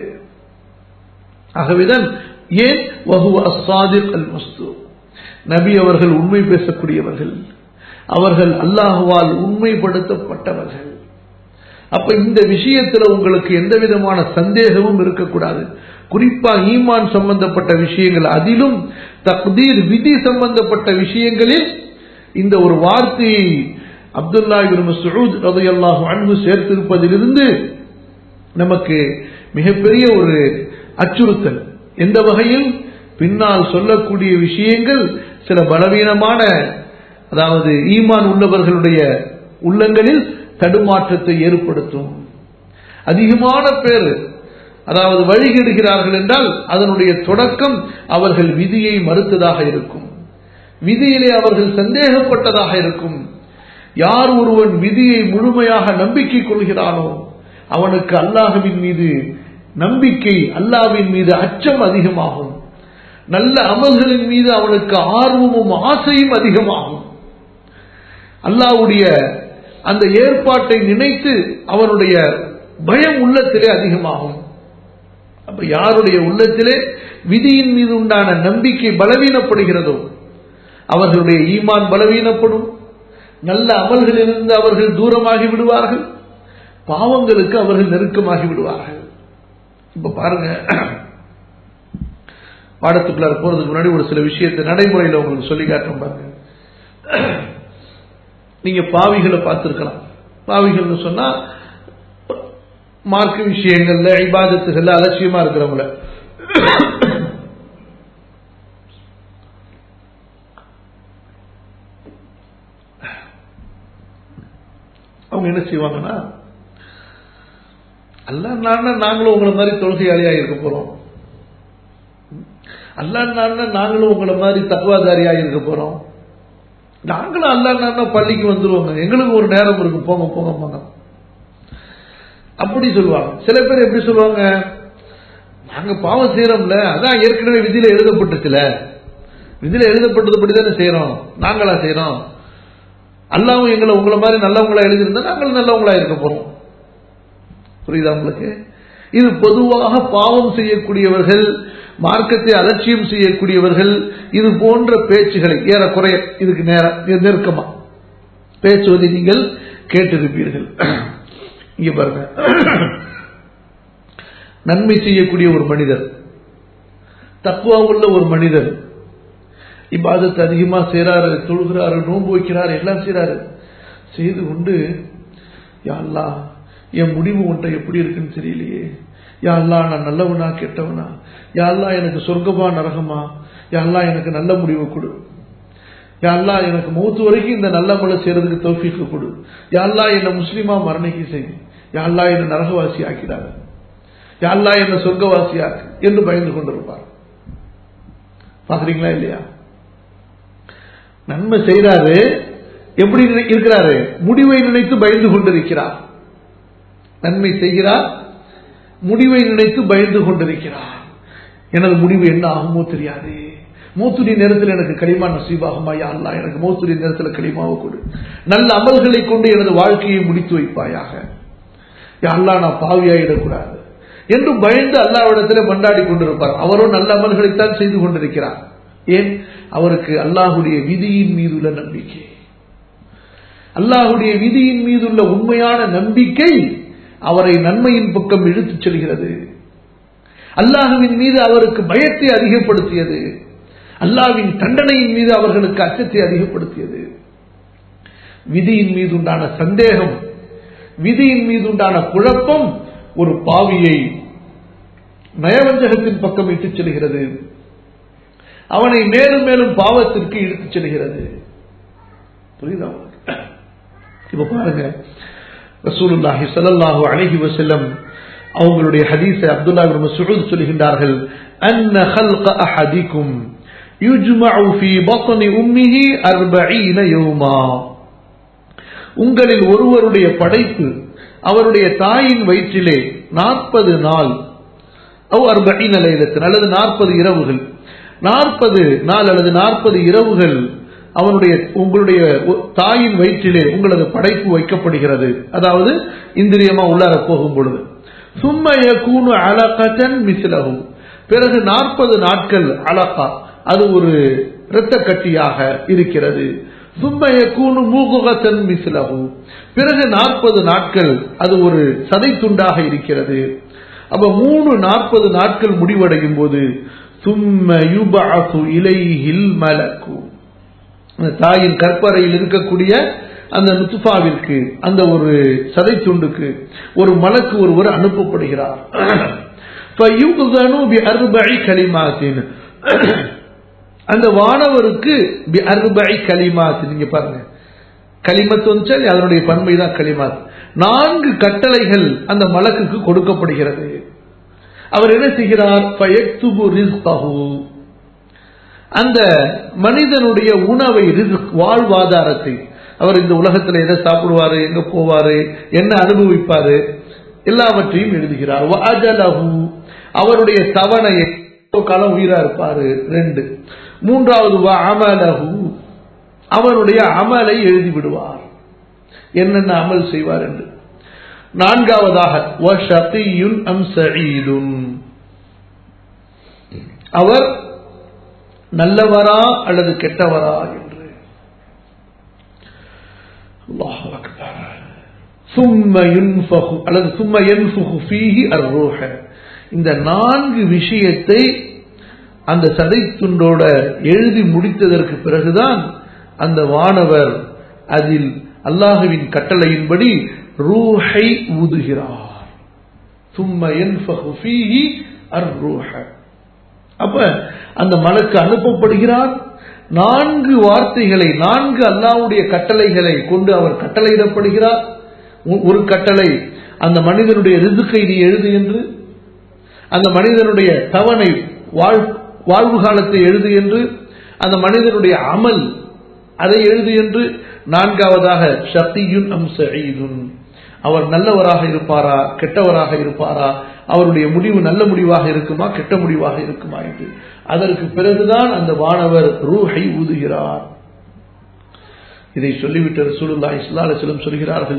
ஆகவேதான் ஏன் வஹுவ அஸ்ஸாதிக் அல் மஸ்து நபி அவர்கள் உண்மை பேசக்கூடியவர்கள் அவர்கள் அல்லாஹுவால் உண்மைப்படுத்தப்பட்டவர்கள் அப்ப இந்த விஷயத்துல உங்களுக்கு எந்த விதமான சந்தேகமும் இருக்கக்கூடாது குறிப்பா ஈமான் சம்பந்தப்பட்ட விஷயங்கள் அதிலும் தக்தீர் விதி சம்பந்தப்பட்ட விஷயங்களில் இந்த ஒரு வார்த்தையை அப்துல்லா இபின் மஸ்ஊத் ரலியல்லாஹு அன்ஹு சேர்த்திருப்பதிலிருந்து நமக்கு மிகப்பெரிய ஒரு அச்சுறுத்தல் எந்த வகையில் பின்னால் சொல்லக்கூடிய விஷயங்கள் சில பலவீனமான அதாவது ஈமான் உள்ளவர்களுடைய உள்ளங்களில் தடுமாற்றத்தை ஏற்படுத்தும் அதிகமான பேர் அதாவது வழிகிடுகிறார்கள் என்றால் அதனுடைய தொடக்கம் அவர்கள் விதியை மறுத்ததாக இருக்கும் விதியிலே அவர்கள் சந்தேகப்பட்டதாக இருக்கும் யார் ஒருவன் விதியை முழுமையாக நம்பிக்கை கொள்கிறானோ அவனுக்கு அல்லாஹுவின் மீது நம்பிக்கை அல்லாவின் மீது அச்சம் அதிகமாகும் நல்ல அமல்களின் மீது அவனுக்கு ஆர்வமும் ஆசையும் அதிகமாகும் அல்லாவுடைய அந்த ஏற்பாட்டை நினைத்து அவனுடைய பயம் உள்ளத்திலே அதிகமாகும் அப்ப யாருடைய உள்ளத்திலே விதியின் மீது உண்டான நம்பிக்கை பலவீனப்படுகிறதோ அவர்களுடைய ஈமான் பலவீனப்படும் நல்ல அமல்களிலிருந்து அவர்கள் தூரமாகி விடுவார்கள் பாவங்களுக்கு அவர்கள் நெருக்கமாகி விடுவார்கள் இப்ப பாருங்க பாடத்துக்குள்ளார போறதுக்கு முன்னாடி ஒரு சில விஷயத்தை நடைமுறையில் உங்களுக்கு சொல்லி காட்டுறோம் பாருங்க நீங்க பாவிகளை பார்த்திருக்கலாம் பாவிகள்னு சொன்னா மார்க்க விஷயங்கள்ல இபாதத்துகள்ல அலட்சியமா இருக்கிறவங்கள அவங்க என்ன செய்வாங்கன்னா அல்ல நாங்களும் உங்களை மாதிரி தொழுகையாளியா இருக்க போறோம் அல்லா நாங்களும் உங்களை மாதிரி தக்குவாதாரியா இருக்க போறோம் நாங்களும் அல்லா பள்ளிக்கு வந்துருவோங்க எங்களுக்கு ஒரு நேரம் இருக்கு போங்க போங்க போங்க அப்படி சொல்லுவாங்க சில பேர் எப்படி சொல்லுவாங்க நாங்க பாவம் செய்யறோம்ல அதான் ஏற்கனவே விதியில எழுதப்பட்டுச்சுல விதியில எழுதப்பட்டதுபடி தானே செய்யறோம் நாங்களா செய்யறோம் அல்லாவும் எங்களை உங்களை மாதிரி நல்லவங்களா எழுதியிருந்தா நாங்களும் நல்லவங்களா இருக்க போறோம் புரியுதா உங்களுக்கு இது பொதுவாக பாவம் செய்யக்கூடியவர்கள் மார்க்கத்தை அலட்சியம் செய்யக்கூடியவர்கள் இது போன்ற பேச்சுகளை ஏறக்குறைய இதுக்கு நேர நெருக்கமா பேசுவதை நீங்கள் கேட்டிருப்பீர்கள் இங்க பாருங்க நன்மை செய்யக்கூடிய ஒரு மனிதர் தக்குவா உள்ள ஒரு மனிதர் இப்பாதத்தை அதிகமா செய்யறாரு தொழுகிறாரு நோன்பு வைக்கிறாரு எல்லாம் செய்யறாரு செய்து கொண்டு யாழ்லா என் முடிவு உன்ட்ட எப்படி இருக்குன்னு தெரியலையே யாழ்லா நான் நல்லவனா கெட்டவனா யாழ்லா எனக்கு சொர்க்கமா நரகமா யாரெல்லாம் எனக்கு நல்ல முடிவு கொடு யாரெல்லாம் எனக்கு மூத்து வரைக்கும் இந்த நல்ல மலை செய்யறதுக்கு தோஃபிக்கு கொடு யாரெல்லாம் என்னை முஸ்லீமா மரணிக்கு செய் யாரெல்லாம் என்னை நரகவாசி ஆக்கிடாத யாரெல்லாம் என்னை சொர்க்கவாசியாக்கு என்று பயந்து கொண்டிருப்பார் பாக்குறீங்களா இல்லையா நன்மை செய்யறாரு எப்படி இருக்கிறாரு முடிவை நினைத்து பயந்து கொண்டிருக்கிறார் நன்மை செய்கிறார் முடிவை நினைத்து பயந்து கொண்டிருக்கிறார் எனது முடிவு என்ன ஆகுமோ தெரியாது மூத்துடைய நேரத்தில் எனக்கு களிமா நசீபாகுமா அல்லா எனக்கு மூத்துடைய நேரத்தில் களிமாவை கொடு நல்ல அமல்களை கொண்டு எனது வாழ்க்கையை முடித்து வைப்பாயாக அல்லா நான் பாவியாயிடக்கூடாது என்று பயந்து அல்லாவிடத்தில் மண்டாடி கொண்டிருப்பார் அவரும் நல்ல அமல்களைத்தான் செய்து கொண்டிருக்கிறார் ஏன் அவருக்கு அல்லாஹுடைய விதியின் மீதுள்ள நம்பிக்கை அல்லாஹுடைய விதியின் மீதுள்ள உண்மையான நம்பிக்கை அவரை நன்மையின் பக்கம் இழுத்துச் செல்கிறது அல்லாஹுவின் மீது அவருக்கு பயத்தை அதிகப்படுத்தியது அல்லாவின் தண்டனையின் மீது அவர்களுக்கு அச்சத்தை அதிகப்படுத்தியது விதியின் மீது உண்டான சந்தேகம் விதியின் மீது உண்டான குழப்பம் ஒரு பாவியை நயவஞ்சகத்தின் பக்கம் இட்டுச் செல்கிறது அவனை மேலும் மேலும் பாவத்திற்கு இழுத்துச் செல்கிறது புரியுதா இப்ப பாருங்க ரசூலுல்லாஹி ஸல்லல்லாஹு அலைஹி வஸல்லம் அவங்களுடைய ஹதீஸை அப்துல்லா இப்னு மஸ்ஊத் சொல்கின்றார்கள் அன்ன خلق احدكم يجمع في بطن امه 40 يوما உங்களில் ஒருவருடைய படைப்பு அவருடைய தாயின் வயிற்றிலே நாற்பது நாள் அவ் அர்பீன லைலத்தின் அல்லது நாற்பது இரவுகள் நாற்பது நாள் அல்லது நாற்பது இரவுகள் அவனுடைய உங்களுடைய தாயின் வயிற்றிலே உங்களது படைப்பு வைக்கப்படுகிறது அதாவது இந்திரியமா உள்ளார போகும் பொழுது சும்மைய கூணு அலகன் மிசிலகும் பிறகு நாற்பது நாட்கள் அலகா அது ஒரு இரத்த கட்டியாக இருக்கிறது சும்மைய கூணு மூகுகத்தன் மிசிலகு பிறகு நாற்பது நாட்கள் அது ஒரு சதை துண்டாக இருக்கிறது அப்ப மூணு நாற்பது நாட்கள் முடிவடையும் போது சும்ம யுபஅசு இலைஹில் மலக்கு தாயின் கற்பறையில் இருக்கக்கூடிய அந்த நுத்துஃபாவிற்கு அந்த ஒரு சதை துண்டுக்கு ஒரு மலக்கு ஒருவர் அனுப்பப்படுகிறார் கலிமாத்தின் அந்த வானவருக்கு அறுபை கலிமாத் நீங்க பாருங்க களிமத் வந்து அதனுடைய பன்மை தான் களிமாத் நான்கு கட்டளைகள் அந்த மலக்குக்கு கொடுக்கப்படுகிறது அவர் என்ன செய்கிறார் அந்த மனிதனுடைய உணவை வாழ்வாதாரத்தை அவர் இந்த உலகத்தில் எதை சாப்பிடுவாரு எங்க போவாரு என்ன அனுபவிப்பாரு எல்லாவற்றையும் எழுதுகிறார் அவருடைய தவணையை காலம் உயிரா இருப்பாரு ரெண்டு மூன்றாவது அமலகு அவனுடைய அமலை எழுதி விடுவார் என்னென்ன அமல் செய்வார் என்று நான்காவதாக அவர் நல்லவரா அல்லது கெட்டவரா என்று அல்லது சும்ம அர்ரோஹ இந்த நான்கு விஷயத்தை அந்த சதை துண்டோட எழுதி முடித்ததற்கு பிறகுதான் அந்த வானவர் அதில் அல்லாஹுவின் கட்டளையின்படி ரூஹை ஊதுகிறார் சும்ம அர்ரூஹ அப்ப அந்த மலக்கு அனுப்பப்படுகிறார் நான்கு வார்த்தைகளை நான்கு அல்லாவுடைய கட்டளைகளை கொண்டு அவர் கட்டளையிடப்படுகிறார் ஒரு கட்டளை அந்த மனிதனுடைய ரிதுக்கை நீ எழுது என்று அந்த மனிதனுடைய தவணை வாழ்வு காலத்தை எழுது என்று அந்த மனிதனுடைய அமல் அதை எழுது என்று நான்காவதாக ஷத்தியுன் அம் சயீதுன் அவர் நல்லவராக இருப்பாரா கெட்டவராக இருப்பாரா அவருடைய முடிவு நல்ல முடிவாக இருக்குமா கெட்ட முடிவாக இருக்குமா என்று அதற்கு பிறகுதான் அந்த வானவர் ரூஹை ஊதுகிறார் இதை சொல்லிவிட்டு ரசூலுல்லா இஸ்லாலம் சொல்கிறார்கள்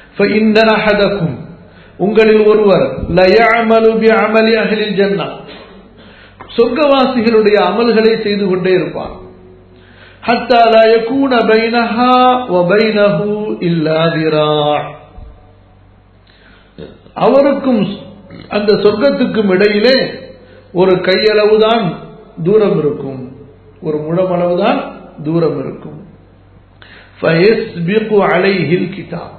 உங்களில் ஒருவர் அகலில் ஜன்னா சொர்க்கவாசிகளுடைய அமல்களை செய்து கொண்டே இருப்பார் حتى لا يكون بينها وبينه إلا ذراع அவருக்கும் அந்த சொர்க்கத்துக்கும் இடையிலே ஒரு கையளவுதான் தூரம் இருக்கும் ஒரு முழமளவுதான் தூரம் இருக்கும் அலைஹில் கிதாப்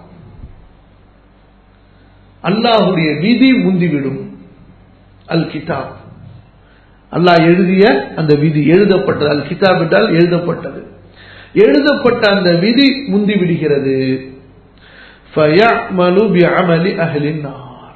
அல்லாஹுடைய விதி முந்திவிடும் அல் கிதாப் அல்லாஹ் எழுதிய அந்த விதி எழுதப்பட்டது அல் கிதாப் என்றால் எழுதப்பட்டது எழுதப்பட்ட அந்த விதி முந்தி விடுகிறது فَيَعْمَلُ بِعَمَلِ أَهْلِ النَّارِ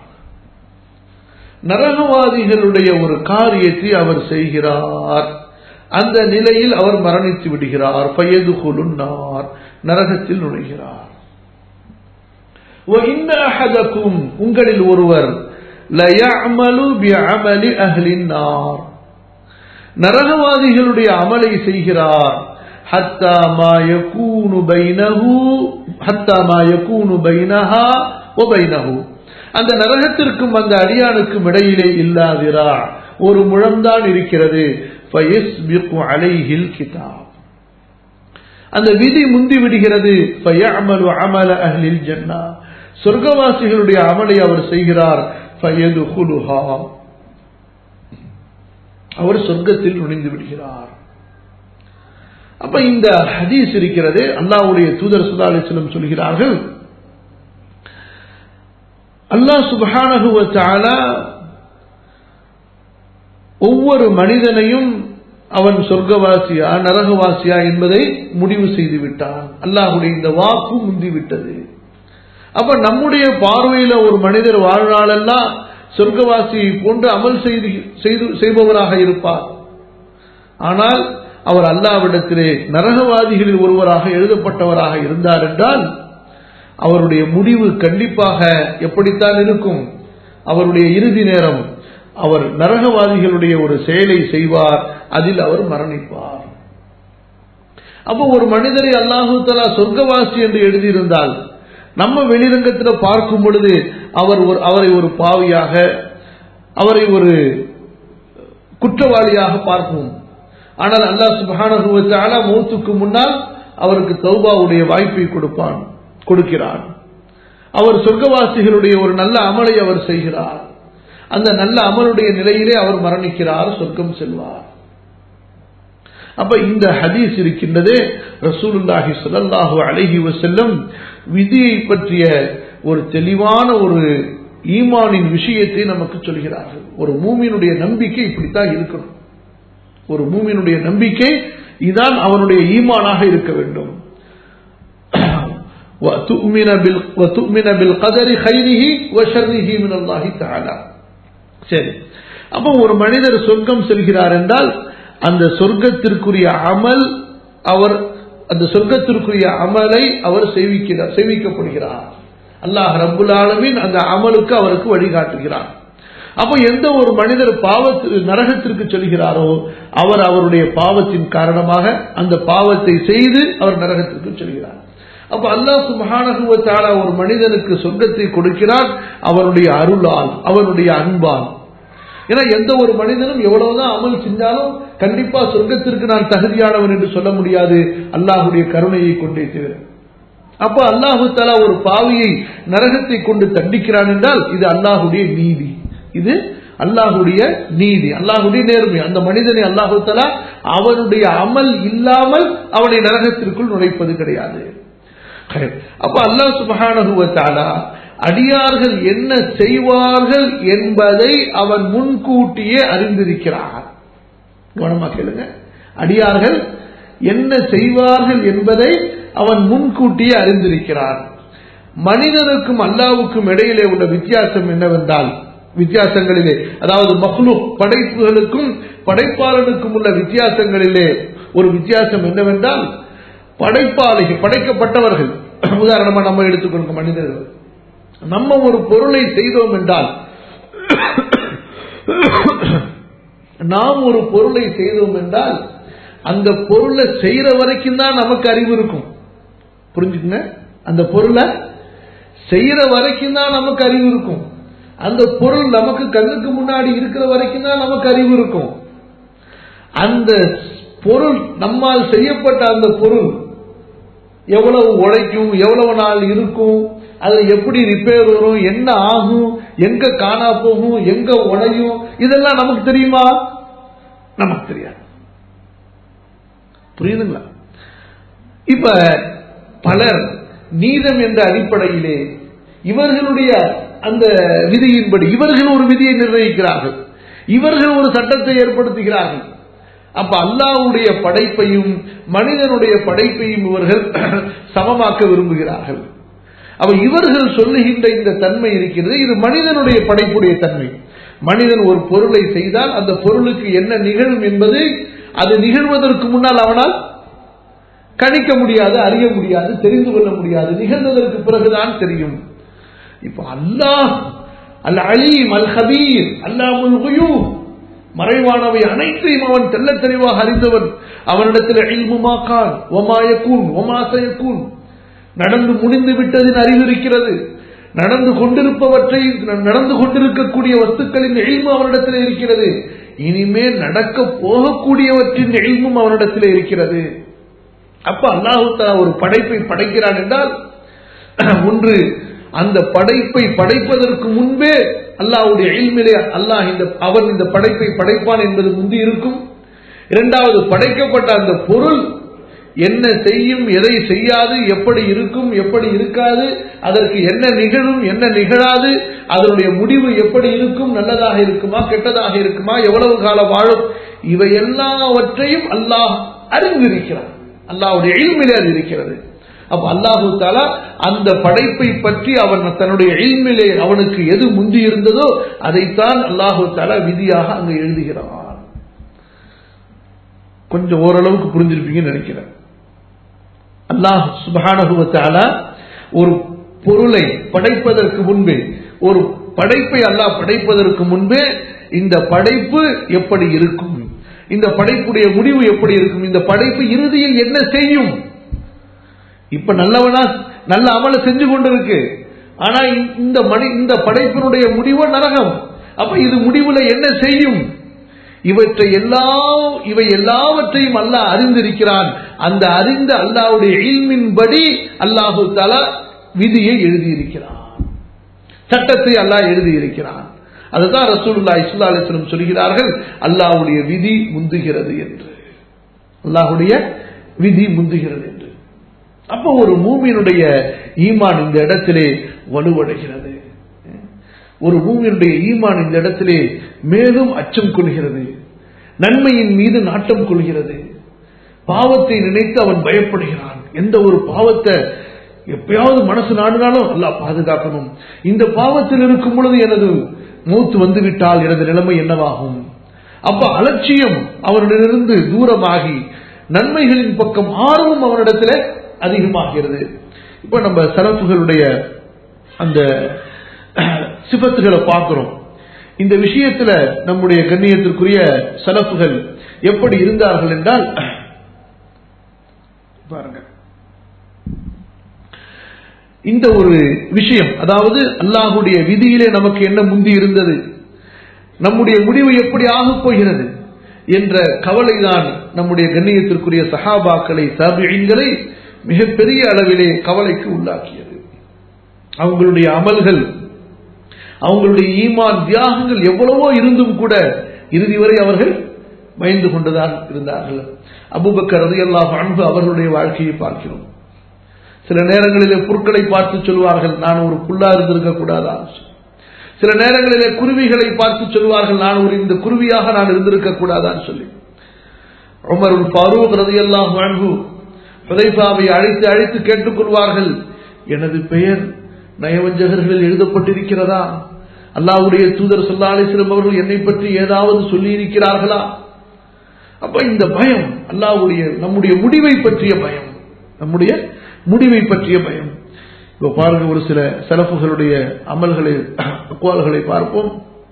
நரகவாதிகளுடைய ஒரு காரியத்தை அவர் செய்கிறார் அந்த நிலையில் அவர் மரணித்து விடுகிறார் பயதுகுலுன் நார் நரகத்தில் நுழைகிறார் وَإِنَّ أَحَدَكُمْ உங்களில் ஒருவர் لَيَعْمَلُ بِعَمَلِ أَهْلِ النَّارِ நரகவாதிகளுடைய அமலை செய்கிறார் حتى ما يكون بينه حتى ما يكون بينها وبينه அந்த நரகத்திற்கும் அந்த அடியானுக்கும் இடையிலே இல்லாதிரா ஒரு முழம்தான் இருக்கிறது فيسبق عليه الكتاب அந்த விதி முந்தி விடுகிறது فيعمل عمل اهل الجنه சொர்க்கவாசிகளுடைய அமலை அவர் செய்கிறார் فيدخلها அவர் சொர்க்கத்தில் நுழைந்து விடுகிறார் அப்ப இந்த ஹதீஸ் இருக்கிறது அல்லாஹ்வுடைய தூதர் சுல்லா அலிஸ்லம் சொல்கிறார்கள் அல்லாஹ் சுப்ஹானஹு வ தஆலா ஒவ்வொரு மனிதனையும் அவன் சொர்க்கவாசியா நரகவாசியா என்பதை முடிவு செய்து விட்டான் அல்லாஹுடைய இந்த வாக்கு முந்திவிட்டது அப்ப நம்முடைய பார்வையில ஒரு மனிதர் வாழ்நாளெல்லாம் சொர்க்கவாசியை போன்று அமல் செய்து செய்து செய்பவராக இருப்பார் ஆனால் அவர் அல்லாவிடத்திலே நரகவாதிகளில் ஒருவராக எழுதப்பட்டவராக இருந்தார் என்றால் அவருடைய முடிவு கண்டிப்பாக எப்படித்தான் இருக்கும் அவருடைய இறுதி நேரம் அவர் நரகவாதிகளுடைய ஒரு செயலை செய்வார் அதில் அவர் மரணிப்பார் அப்போ ஒரு மனிதரை அல்லாஹு தலா சொர்க்கவாசி என்று எழுதியிருந்தால் நம்ம வெளிரங்கத்தில் பார்க்கும் பொழுது அவர் ஒரு அவரை ஒரு பாவியாக அவரை ஒரு குற்றவாளியாக பார்ப்போம் ஆனால் அல்லாஹ் சுபஹான மௌத்துக்கு முன்னால் அவருக்கு தௌபாவுடைய வாய்ப்பை கொடுப்பான் கொடுக்கிறான் அவர் சொர்க்கவாசிகளுடைய ஒரு நல்ல அமலை அவர் செய்கிறார் அந்த நல்ல அமலுடைய நிலையிலே அவர் மரணிக்கிறார் சொர்க்கம் செல்வார் அப்ப இந்த ஹதீஸ் இருக்கின்றதே ரசூலுல்லாஹி ஸல்லல்லாஹு அலைஹி வஸல்லம் விதியை பற்றிய ஒரு தெளிவான ஒரு ஈமானின் விஷயத்தை நமக்கு சொல்கிறார்கள் ஒரு மூமியினுடைய நம்பிக்கை இப்படித்தான் இருக்கணும் ஒரு மூமியினுடைய நம்பிக்கை இதான் அவனுடைய ஈமானாக இருக்க வேண்டும் وتؤمن بالقدر خيره وشره من الله تعالى சரி அப்போ ஒரு மனிதர் சொர்க்கம் செல்கிறார் என்றால் அந்த சொர்க்கத்திற்குரிய அமல் அவர் அந்த சொர்க்கத்திற்குரிய அமலை அவர் செய்விக்கிறார் செய்விக்கப்படுகிறார் அல்லாஹ் ரப்புல் ஆலமின் அந்த அமலுக்கு அவருக்கு வழிகாட்டுகிறார் அப்போ எந்த ஒரு மனிதர் பாவத்து நரகத்திற்கு செல்கிறாரோ அவர் அவருடைய பாவத்தின் காரணமாக அந்த பாவத்தை செய்து அவர் நரகத்திற்கு செல்கிறார் அப்ப அல்லாஹ் சுபஹானகுவத்தால ஒரு மனிதனுக்கு சொர்க்கத்தை கொடுக்கிறார் அவருடைய அருளால் அவருடைய அன்பால் ஏன்னா எந்த ஒரு மனிதனும் எவ்வளவுதான் அமல் செஞ்சாலும் கண்டிப்பா சொர்க்கத்திற்கு நான் தகுதியானவன் என்று சொல்ல முடியாது அல்லாஹுடைய கருணையை கொண்டே தவிர அப்ப அல்லாஹு தலா ஒரு பாவியை நரகத்தை கொண்டு தண்டிக்கிறான் என்றால் இது அல்லாஹுடைய நீதி இது அல்லாஹுடைய நீதி அல்லாஹுடைய நேர்மை அந்த மனிதனை அல்லாஹு தலா அவனுடைய அமல் இல்லாமல் அவனை நரகத்திற்குள் நுழைப்பது கிடையாது அப்ப அல்லாஹ் சுபஹானகுவத்தாலா அடியார்கள் என்ன செய்வார்கள் என்பதை அவன் முன்கூட்டியே அறிந்திருக்கிறார் கவனமா கேளுங்க அடியார்கள் என்ன செய்வார்கள் என்பதை அவன் முன்கூட்டியே அறிந்திருக்கிறார் மனிதனுக்கும் அல்லாவுக்கும் இடையிலே உள்ள வித்தியாசம் என்னவென்றால் வித்தியாசங்களிலே அதாவது மஹ்லு படைப்புகளுக்கும் படைப்பாளனுக்கும் உள்ள வித்தியாசங்களிலே ஒரு வித்தியாசம் என்னவென்றால் படைப்பாளிகள் படைக்கப்பட்டவர்கள் உதாரணமா நம்ம எடுத்துக்கொள்ளுங்க மனிதர்கள் நம்ம ஒரு பொருளை செய்தோம் என்றால் நாம் ஒரு பொருளை செய்தோம் என்றால் அந்த பொருளை செய்யற வரைக்கும் தான் நமக்கு அறிவு இருக்கும் புரிஞ்சுக்குங்க அந்த பொருளை செய்யற வரைக்கும் தான் நமக்கு அறிவு இருக்கும் அந்த பொருள் நமக்கு கண்ணுக்கு முன்னாடி இருக்கிற வரைக்கும் தான் நமக்கு அறிவு இருக்கும் அந்த பொருள் நம்மால் செய்யப்பட்ட அந்த பொருள் எவ்வளவு உழைக்கும் எவ்வளவு நாள் இருக்கும் அது எப்படி ரிப்பேர் வரும் என்ன ஆகும் எங்க காணா போகும் எங்க உடையும் இதெல்லாம் நமக்கு தெரியுமா நமக்கு தெரியாது புரியுதுங்களா இப்ப பலர் நீதம் என்ற அடிப்படையிலே இவர்களுடைய அந்த விதியின்படி இவர்கள் ஒரு விதியை நிர்ணயிக்கிறார்கள் இவர்கள் ஒரு சட்டத்தை ஏற்படுத்துகிறார்கள் அப்ப அல்லாஹ்வுடைய படைப்பையும் மனிதனுடைய படைப்பையும் இவர்கள் சமமாக்க விரும்புகிறார்கள் அப்ப இவர்கள் சொல்லுகின்ற இந்த தன்மை இருக்கிறது இது மனிதனுடைய படைப்புடைய தன்மை மனிதன் ஒரு பொருளை செய்தால் அந்த பொருளுக்கு என்ன நிகழும் என்பது அது நிகழ்வதற்கு முன்னால் அவனால் கணிக்க முடியாது அறிய முடியாது தெரிந்து கொள்ள முடியாது நிகழ்ந்ததற்கு பிறகுதான் தெரியும் இப்ப அல்லாஹ் அல் அலீம் அல் ஹபீர் அல்லாமுல் குயூப் மறைவானவை அனைத்தையும் அவன் தெள்ளத் தெளிவாக அறிந்தவன் அவனிடத்தில் இல்முமா கான் ஒமா யக்கூன் ஒமா சயக்கூன் நடந்து முடிந்து விட்டதின் அறிவு இருக்கிறது நடந்து கொண்டிருப்பவற்றை நடந்து கொண்டிருக்கக்கூடிய வஸ்துக்களின் எழில்மு அவனிடத்தில் இருக்கிறது இனிமேல் நடக்க போகக்கூடியவற்றின் எழில்மும் அவனிடத்தில் இருக்கிறது அப்ப அல்லாஹு தஆலா ஒரு படைப்பை படைக்கிறான் என்றால் ஒன்று அந்த படைப்பை படைப்பதற்கு முன்பே அல்லாஹ்வுடைய இல்மிலே அல்லாஹ் இந்த அவன் இந்த படைப்பை படைப்பான் என்பது முந்தி இருக்கும் இரண்டாவது படைக்கப்பட்ட அந்த பொருள் என்ன செய்யும் எதை செய்யாது எப்படி இருக்கும் எப்படி இருக்காது அதற்கு என்ன நிகழும் என்ன நிகழாது அதனுடைய முடிவு எப்படி இருக்கும் நல்லதாக இருக்குமா கெட்டதாக இருக்குமா எவ்வளவு காலம் வாழும் இவை எல்லாவற்றையும் அல்லாஹ் அறிந்திருக்கிறான் அல்லாஹ்வுடைய இல்மிலே அது இருக்கிறது அப்ப அல்லாஹு தாலா அந்த படைப்பை பற்றி அவன் தன்னுடைய இல்மிலே அவனுக்கு எது முந்தி இருந்ததோ அதைத்தான் அல்லாஹு தாலா விதியாக அங்கு எழுதுகிறான் கொஞ்சம் ஓரளவுக்கு புரிஞ்சிருப்பீங்கன்னு நினைக்கிறேன் அல்லாஹ் சுபஹானகுவத்தால ஒரு பொருளை படைப்பதற்கு முன்பே ஒரு படைப்பை அல்லாஹ் படைப்பதற்கு முன்பே இந்த படைப்பு எப்படி இருக்கும் இந்த படைப்புடைய முடிவு எப்படி இருக்கும் இந்த படைப்பு இறுதியில் என்ன செய்யும் இப்ப நல்லவனா நல்ல அமல செஞ்சு கொண்டிருக்கு ஆனா இந்த மணி இந்த படைப்பினுடைய முடிவு நரகம் அப்ப இது முடிவுல என்ன செய்யும் இவற்றை எல்லா இவை எல்லாவற்றையும் அல்லாஹ் அறிந்திருக்கிறான் அந்த அறிந்த அல்லாஹ்வுடைய இல்மின்படி அல்லாஹு தலா விதியை எழுதியிருக்கிறான் சட்டத்தை அல்லாஹ் எழுதியிருக்கிறான் அதுதான் ரசூலுல்லாஹி ஸல்லல்லாஹு அலைஹி வஸல்லம் சொல்கிறார்கள் அல்லாஹ்வுடைய விதி முந்துகிறது என்று அல்லாஹ்வுடைய விதி முந்துகிறது என்று அப்போ ஒரு மூமியினுடைய ஈமான் இந்த இடத்திலே வலுவடைகிறது ஒரு மூமியினுடைய ஈமான் இந்த இடத்திலே மேலும் அச்சம் கொள்கிறது நன்மையின் மீது நாட்டம் கொள்கிறது பாவத்தை நினைத்து அவன் பயப்படுகிறான் எந்த ஒரு பாவத்தை எப்பயாவது மனசு நாடினாலும் அல்லாஹ் பாதுகாக்கணும் இந்த பாவத்தில் இருக்கும் பொழுது எனது மூத்து வந்துவிட்டால் எனது நிலைமை என்னவாகும் அப்ப அலட்சியம் அவனிடமிருந்து தூரமாகி நன்மைகளின் பக்கம் ஆர்வம் அவனிடத்தில் அதிகமாகிறது இப்ப நம்ம சலப்புகளுடைய அந்த சிபத்துகளை பார்க்கிறோம் இந்த விஷயத்துல நம்முடைய கண்ணியத்திற்குரிய சலப்புகள் எப்படி இருந்தார்கள் என்றால் பாருங்க இந்த ஒரு விஷயம் அதாவது அல்லாஹுடைய விதியிலே நமக்கு என்ன முந்தி இருந்தது நம்முடைய முடிவு எப்படி ஆகப் போகிறது என்ற கவலைதான் நம்முடைய கண்ணியத்திற்குரிய சஹாபாக்களை சாபியங்களை மிகப்பெரிய அளவிலே கவலைக்கு உள்ளாக்கியது அவங்களுடைய அமல்கள் அவங்களுடைய ஈமான் தியாகங்கள் எவ்வளவோ இருந்தும் கூட இறுதி வரை அவர்கள் பயந்து கொண்டுதான் இருந்தார்கள் அபுபக்கர் ரதியல்லாஹ் அன்பு அவர்களுடைய வாழ்க்கையை பார்க்கிறோம் சில நேரங்களிலே புற்களை பார்த்து சொல்வார்கள் நான் ஒரு புல்லா இருந்திருக்க கூடாதா சில நேரங்களிலே குருவிகளை பார்த்து சொல்வார்கள் நான் ஒரு இந்த குருவியாக நான் இருந்திருக்க கூடாதான்னு சொல்லி உமருல் ஃபாரூக் ரதியல்லாஹ் அன்பு ஹுதைஃபாவை அழைத்து அழைத்து கேட்டுக்கொள்வார்கள் எனது பெயர் நயவஞ்சகர்களில் எழுதப்பட்டிருக்கிறதா அல்லாவுடைய தூதர் சொல்லா அலிஸ்லம் அவர்கள் என்னை பற்றி ஏதாவது சொல்லி இருக்கிறார்களா அப்ப இந்த பயம் அல்லாவுடைய நம்முடைய முடிவை பற்றிய பயம் நம்முடைய முடிவை பற்றிய பயம் இப்போ பாருங்க ஒரு சில செலப்புகளுடைய அமல்களை அக்குவால்களை பார்ப்போம்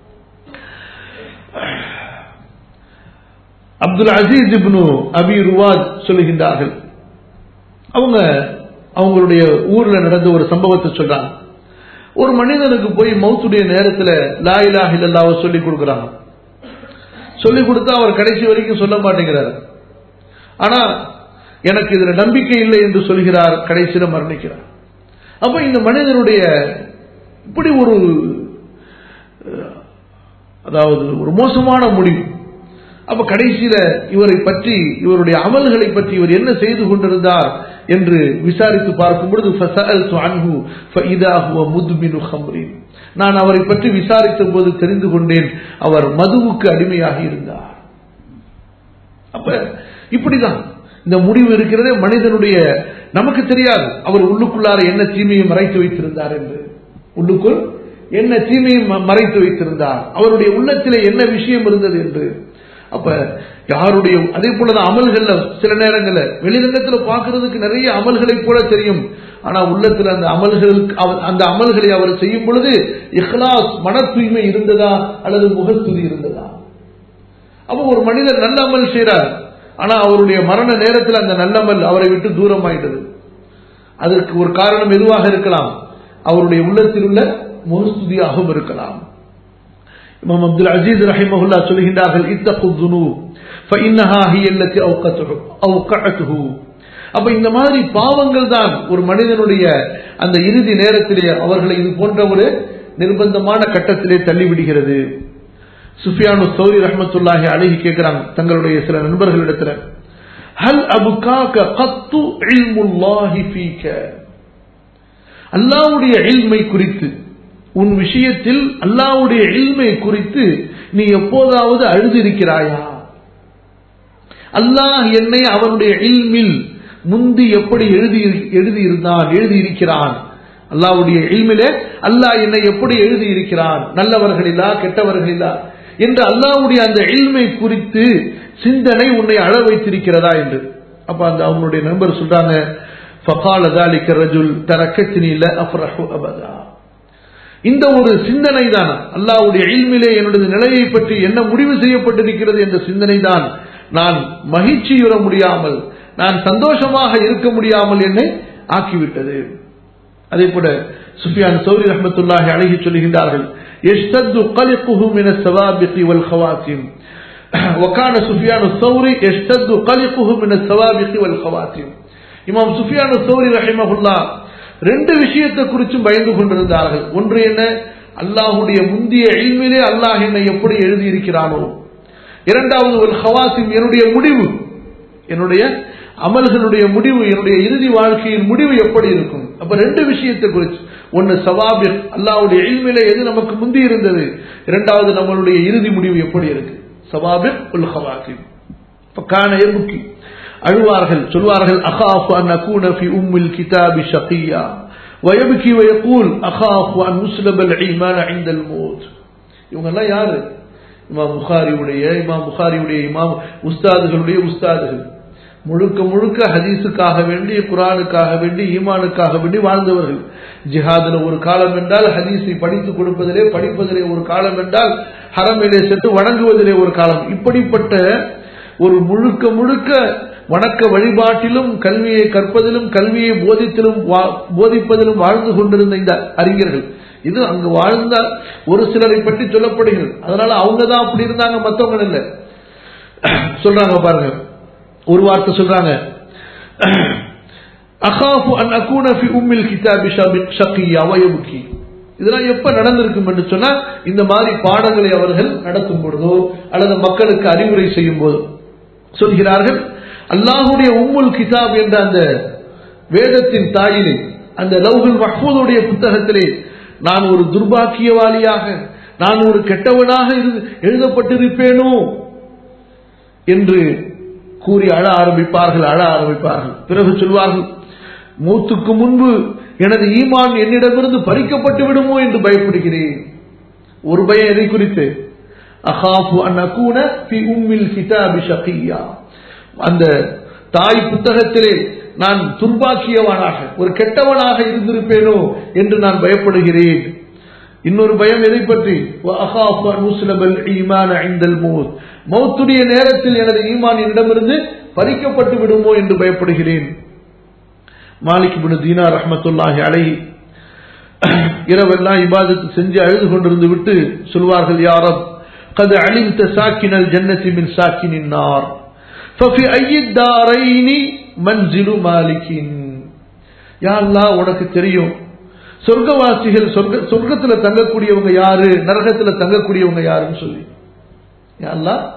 அப்துல் அசீஸ் இப்னு அபி ருவாத் சொல்லுகின்றார்கள் அவங்க அவங்களுடைய ஊர்ல நடந்த ஒரு சம்பவத்தை சொல்றாங்க ஒரு மனிதனுக்கு போய் மௌத்துடைய நேரத்தில் லாயிலா இல்லல்லாவை சொல்லி கொடுக்குறாங்க சொல்லி கொடுத்தா அவர் கடைசி வரைக்கும் சொல்ல மாட்டேங்கிறார் ஆனா எனக்கு இதுல நம்பிக்கை இல்லை என்று சொல்கிறார் கடைசியில மரணிக்கிறார் அப்ப இந்த மனிதனுடைய இப்படி ஒரு அதாவது ஒரு மோசமான முடிவு அப்ப கடைசியில இவரை பற்றி இவருடைய அமல்களை பற்றி இவர் என்ன செய்து கொண்டிருந்தார் என்று விசாரித்து பார்க்கும் பொழுது فَسَأَلْتُ عَنْهُ فَإِذَا هُوَ مُدْمِنُ خَمْرٍ. நான் அவரை பற்றி விசாரித்த போது தெரிந்து கொண்டேன் அவர் மதுவுக்கு அடிமையாக இருந்தார் அப்ப இப்படிதான் இந்த முடிவு இருக்கிறதே மனிதனுடைய நமக்கு தெரியாது அவர் உள்ளுக்குள்ளார என்ன தீமையை மறைத்து வைத்திருந்தார் என்று உள்ளுக்குள் என்ன தீமையை ம- மறைத்து வைத்திருந்தார் அவருடைய உள்ளத்திலே என்ன விஷயம் இருந்தது என்று அப்ப யாருடைய அதே போலதான் அமல்கள்ல சில நேரங்கள்ல வெளிரங்கத்துல பார்க்கிறதுக்கு நிறைய அமல்களை போல தெரியும் ஆனா உள்ளத்துல அந்த அமல்களுக்கு அவர்- அந்த அமல்களை அவர் செய்யும் பொழுது இஹ்லாஸ் மன தூய்மை இருந்ததா அல்லது முகஸ்துதி இருந்ததா அப்ப ஒரு மனிதர் நல்ல அமல் செய்றார் ஆனா அவருடைய மரண நேரத்தில் அந்த நல்லமல் அவரை விட்டு தூரமாயிட்டது அதற்கு ஒரு காரணம் எதுவாக இருக்கலாம் அவருடைய உள்ளத்தில் உள்ள முகஸ்துதியாகவும் இருக்கலாம் இமாம் அப்துல் அஜீஸ் ரஹிமஹுல்லா சொல்கின்றார்கள் இத்தகு துனூப் فإنها هي التي أوقعته أوقعته அப்ப இந்த மாதிரி பாவங்கள் தான் ஒரு மனிதனுடைய அந்த இறுதி நேரத்திலே அவர்களை இது போன்ற ஒரு நிர்பந்தமான கட்டத்திலே தள்ளிவிடுகிறது சுஃபியானு சௌரி ரஹ்மத்துல்லாஹி அலைஹி கேட்கிறாங்க தங்களுடைய சில நண்பர்களிடத்துல ஹல் அபுகாக கத்து இல்முல்லாஹி ஃபீக அல்லாஹ்வுடைய இல்மை குறித்து உன் விஷயத்தில் அல்லாஹ்வுடைய இல்மை குறித்து நீ எப்போதாவது அழுதிருக்கிறாயா அல்லாஹ் என்னை அவனுடைய இல்மில் முந்தி எப்படி எழுதி எழுதியிருந்தான் எழுதியிருக்கிறான் அல்லாஹ்வுடைய இல்மிலே அல்லாஹ் என்னை எப்படி எழுதியிருக்கிறான் நல்லவர்களிலா கெட்டவர்களிலா என்று அல்லாஹ்வுடைய அந்த இல்மை குறித்து சிந்தனை உன்னை அழ வைத்திருக்கிறதா என்று அப்ப அந்த அவனுடைய நண்பர் சொல்றாங்க ஃபகால ذلك الرجل تركتني لا افرح ابدا இந்த ஒரு சிந்தனை தான் அல்லாஹ்வுடைய இல்மிலே என்னுடைய நிலையை பற்றி என்ன முடிவு செய்யப்பட்டிருக்கிறது என்ற சிந்தனை தான் நான் மகிழ்ச்சியுற முடியாமல் நான் சந்தோஷமாக இருக்க முடியாமல் என்னை ஆக்கிவிட்டது அதே போல சுஃபியான் சௌரி ரஹ்மத்துல்லாஹி அழகி சொல்லுகின்றார்கள் يشتد قلقه من السوابق والخواتم وكان سفيان الثوري يشتد قلقه من السوابق والخواتم இமாம் சுஃபியான் சௌரி ரஹிமஹுல்லா ரெண்டு விஷயத்தை குறிச்சும் பயந்து கொண்டிருந்தார்கள் ஒன்று என்ன அல்லாஹுடைய முந்திய இல்மிலே அல்லாஹ் என்னை எப்படி எழுதியிருக்கிறானோ இரண்டாவது ஒரு ஹவாசிம் என்னுடைய முடிவு என்னுடைய அமல்களுடைய முடிவு என்னுடைய இறுதி வாழ்க்கையின் முடிவு எப்படி இருக்கும் அப்ப ரெண்டு விஷயத்தை குறிச்சு ஒன்னு சவாபிர் அல்லாவுடைய இல்மிலே எது நமக்கு முந்தி இருந்தது இரண்டாவது நம்மளுடைய இறுதி முடிவு எப்படி இருக்கு சவாபிர் உல் ஹவாசிம் இப்ப காண எபுக்கி அழுவார்கள் சொல்வார்கள் அகாஃபு அன் அகூன ஃபி உம்மில் கிதாபி ஷகியா வயபுக்கி வயகூல் அகாஃபு அன் முஸ்லபல் ஈமான ஐந்தல் மோத் இவங்கெல்லாம் யாரு இமாம் புகாரியுடைய இமாம் புகாரியுடைய இமாம் உஸ்தாதுகளுடைய உஸ்தாதுகள் முழுக்க முழுக்க ஹதீஸுக்காக வேண்டி குரானுக்காக வேண்டி ஈமானுக்காக வேண்டி வாழ்ந்தவர்கள் ஜிஹாதுல ஒரு காலம் என்றால் ஹதீஸை படித்துக் கொடுப்பதிலே படிப்பதிலே ஒரு காலம் என்றால் ஹரமிலே சென்று வணங்குவதிலே ஒரு காலம் இப்படிப்பட்ட ஒரு முழுக்க முழுக்க வணக்க வழிபாட்டிலும் கல்வியை கற்பதிலும் கல்வியை போதித்திலும் வா- போதிப்பதிலும் வாழ்ந்து கொண்டிருந்த இந்த அறிஞர்கள் இது அங்கு வாழ்ந்த ஒரு சிலரை பற்றி சொல்லப்படுகிறது அதனால அவங்க தான் அப்படி இருந்தாங்க மத்தவங்க இல்ல சொல்றாங்க பாருங்க ஒரு வார்த்தை சொல்றாங்க அகாஃபு அன் அகூன ஃபி உம்மில் கிதாபி ஷகியா வயபுக்கி இதெல்லாம் எப்ப நடந்திருக்கும் என்று சொன்னா இந்த மாதிரி பாடங்களை அவர்கள் நடத்தும் பொழுதோ அல்லது மக்களுக்கு அறிவுரை செய்யும் போதோ சொல்கிறார்கள் அல்லாஹுடைய உம்முல் கிதாப் என்ற அந்த வேதத்தின் தாயிலே அந்த லவ்ஹுல் மஹ்பூதுடைய புத்தகத்திலே நான் ஒரு துர்பாக்கியவாளியாக நான் ஒரு கெட்டவனாக இரு- எழுதப்பட்டிருப்பேனோ என்று கூறி அழ ஆரம்பிப்பார்கள் அழ ஆரம்பிப்பார்கள் பிறகு சொல்வார்கள் மூத்துக்கு முன்பு எனது ஈமான் என்னிடமிருந்து பறிக்கப்பட்டு விடுமோ என்று பயப்படுகிறேன் ஒரு பயம் எதை குறித்து அகாஃபு அன் அகூன ஃபி உம்மில் கிதாபி ஷகியா அந்த தாய் புத்தகத்திலே நான் துர்பாக்கியவனாக ஒரு கெட்டவனாக இருந்திருப்பேனோ என்று நான் பயப்படுகிறேன் இன்னொரு பயம் எதை பற்றி وَأَخَافُ أَنْ أُسْلَبَ الْإِيمَانَ عِنْدَ الْمَوْتِ மௌத்துடைய நேரத்தில் எனது ஈமான் என்னிடமிருந்து பறிக்கப்பட்டு விடுமோ என்று பயப்படுகிறேன் மாலிக் இப்னு தீனார் ரஹ்மத்துல்லாஹி அலைஹி இரவெல்லாம் இபாதத்து செஞ்சு அழுது கொண்டிருந்து விட்டு சொல்வார்கள் யாரப் قد علمت ساكن الجنة من ساكن النار ففي أي الدارين منزل مالك யா அல்லாஹ் உனக்கு தெரியும் சொர்க்கவாசிகள் சொர்க்க சொர்க்கத்துல தங்கக்கூடியவங்க யாரு நரகத்துல தங்கக்கூடியவங்க யாருன்னு சொல்லி யா அல்லாஹ்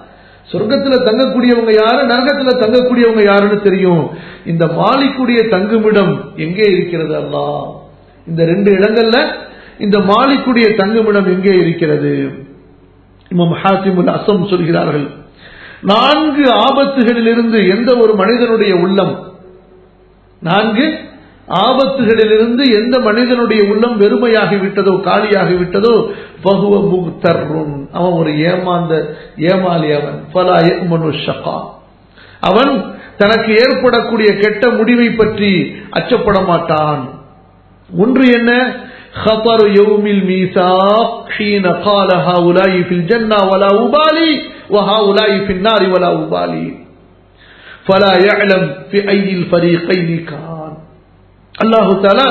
சொர்க்கத்துல தங்கக்கூடியவங்க யாரு நரகத்துல தங்கக்கூடியவங்க யாருன்னு தெரியும் இந்த மாலிக்குடைய தங்குமிடம் எங்கே இருக்கிறது அல்லாஹ் இந்த ரெண்டு இடங்கள்ல இந்த மாலிக்குடைய தங்குமிடம் எங்கே இருக்கிறது இமாம் ஹாசிமுல் அசம் சொல்கிறார்கள் நான்கு ஆபத்துகளிலிருந்து எந்த ஒரு மனிதனுடைய உள்ளம் நான்கு ஆபத்துகளிலிருந்து எந்த மனிதனுடைய உள்ளம் வெறுமையாகி விட்டதோ காலியாகி விட்டதோ பகுவ முக்தர்ரும் அவன் ஒரு ஏமாந்த ஏமாளி அவன் ஃபலா யக்மனு ஷகா அவன் தனக்கு ஏற்படக்கூடிய கெட்ட முடிவை பற்றி அச்சப்பட மாட்டான் ஒன்று என்ன خطر يوم الميثاق حين قال هؤلاء في الجنة ولا أبالي وهؤلاء في النار ولا أبالي فلا يعلم في أي الفريقين كان அல்லாஹு தாலா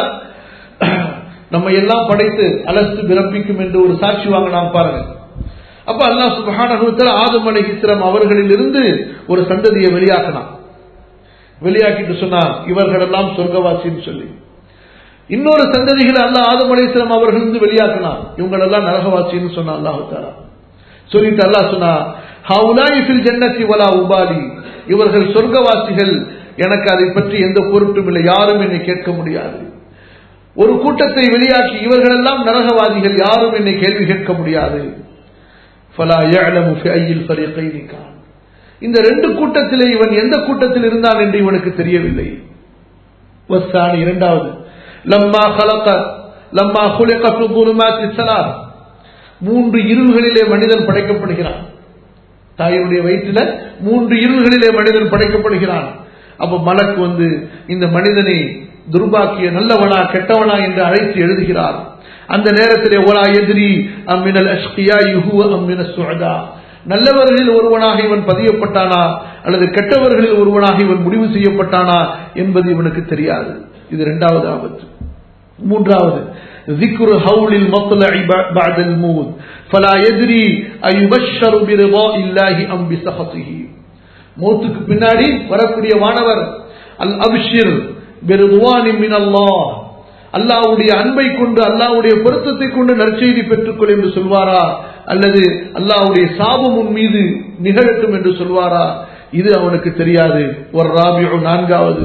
நம்ம எல்லாம் படைத்து அலசு பிறப்பிக்கும் என்று ஒரு சாட்சி வாங்க நாம் பாருங்க அப்ப அல்லாஹ் சுபஹானஹுத்தால ஆதம் அலைஹிஸ்ஸலாம் அவர்களில் இருந்து ஒரு சந்ததியை வெளியாக்கினான் வெளியாக்கிட்டு சொன்னான் இவர்களெல்லாம் சொர்க்கவாசின்னு சொல்லி இன்னொரு சந்ததிகளை அல்லாஹ் ஆதம் அலைஹிஸ்ஸலாம் அவர்களிருந்து வெளியாக்கினான் இவங்களெல்லாம் நரகவாசின்னு சொன்னான் அல்லாஹு தாலா சொல்லிட்டு அல்லாஹ் சொன்னா ஹவுலாய் ஃபில் ஜன்னத்தி வலா உபாலி இவர்கள் சொர்க்கவாசிகள் எனக்கு அதை பற்றி எந்த பொருட்டும் இல்லை யாரும் என்னை கேட்க முடியாது ஒரு கூட்டத்தை வெளியாக்கி இவர்களெல்லாம் நரகவாதிகள் யாரும் என்னை கேள்வி கேட்க முடியாது ஃபலா يعلم في أي الفريقين كان இந்த ரெண்டு கூட்டத்திலே இவன் எந்த கூட்டத்தில் இருந்தான் என்று இவனுக்கு தெரியவில்லை வஸ்தானி இரண்டாவது லம்மா خلق லம்மா خلق في الظلمات الثلاث மூன்று இருள்களிலே மனிதன் படைக்கப்படுகிறான் தாயினுடைய வயிற்றில மூன்று இருள்களிலே மனிதன் படைக்கப்படுகிறான் அப்ப மலக்கு வந்து இந்த மனிதனை துர்பாக்கிய நல்லவனா கெட்டவனா என்று அழைத்து எழுதுகிறார் அந்த நேரத்திலே ஒலா எதிரி அம்மினல் அஷ்கியா யுஹு அம்மின சுழதா நல்லவர்களில் ஒருவனாக இவன் பதியப்பட்டானா அல்லது கெட்டவர்களில் ஒருவனாக இவன் முடிவு செய்யப்பட்டானா என்பது இவனுக்கு தெரியாது இது இரண்டாவது ஆபத்து மூன்றாவது ذكر هول المطلع بعد الموت فلا يدري أيبشر برضاء الله أم بسخطه மௌத்துக்கு பின்னாடி வரக்கூடிய வானவர் அல் அபிஷிர் பெருதுவானி மின் அல்லாஹ் அல்லாவுடைய அன்பை கொண்டு அல்லாவுடைய பொருத்தத்தை கொண்டு நற்செய்தி பெற்றுக்கொள் என்று சொல்வாரா அல்லது அல்லாவுடைய சாபம் உன் மீது நிகழட்டும் என்று சொல்வாரா இது அவனுக்கு தெரியாது ஒரு ராபியோ நான்காவது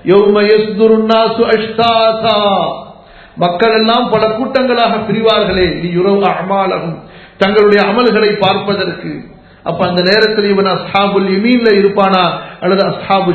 மக்கள் எல்லாம் பல கூட்டங்களாக பிரிவார்களே நீ யுறவு அமாலகும் தங்களுடைய அமல்களை பார்ப்பதற்கு அப்ப அந்த நேரத்தில் இவன் அஸ்ஹாபுல் யமீன்ல இருப்பானா அல்லது அஸ்ஹாபு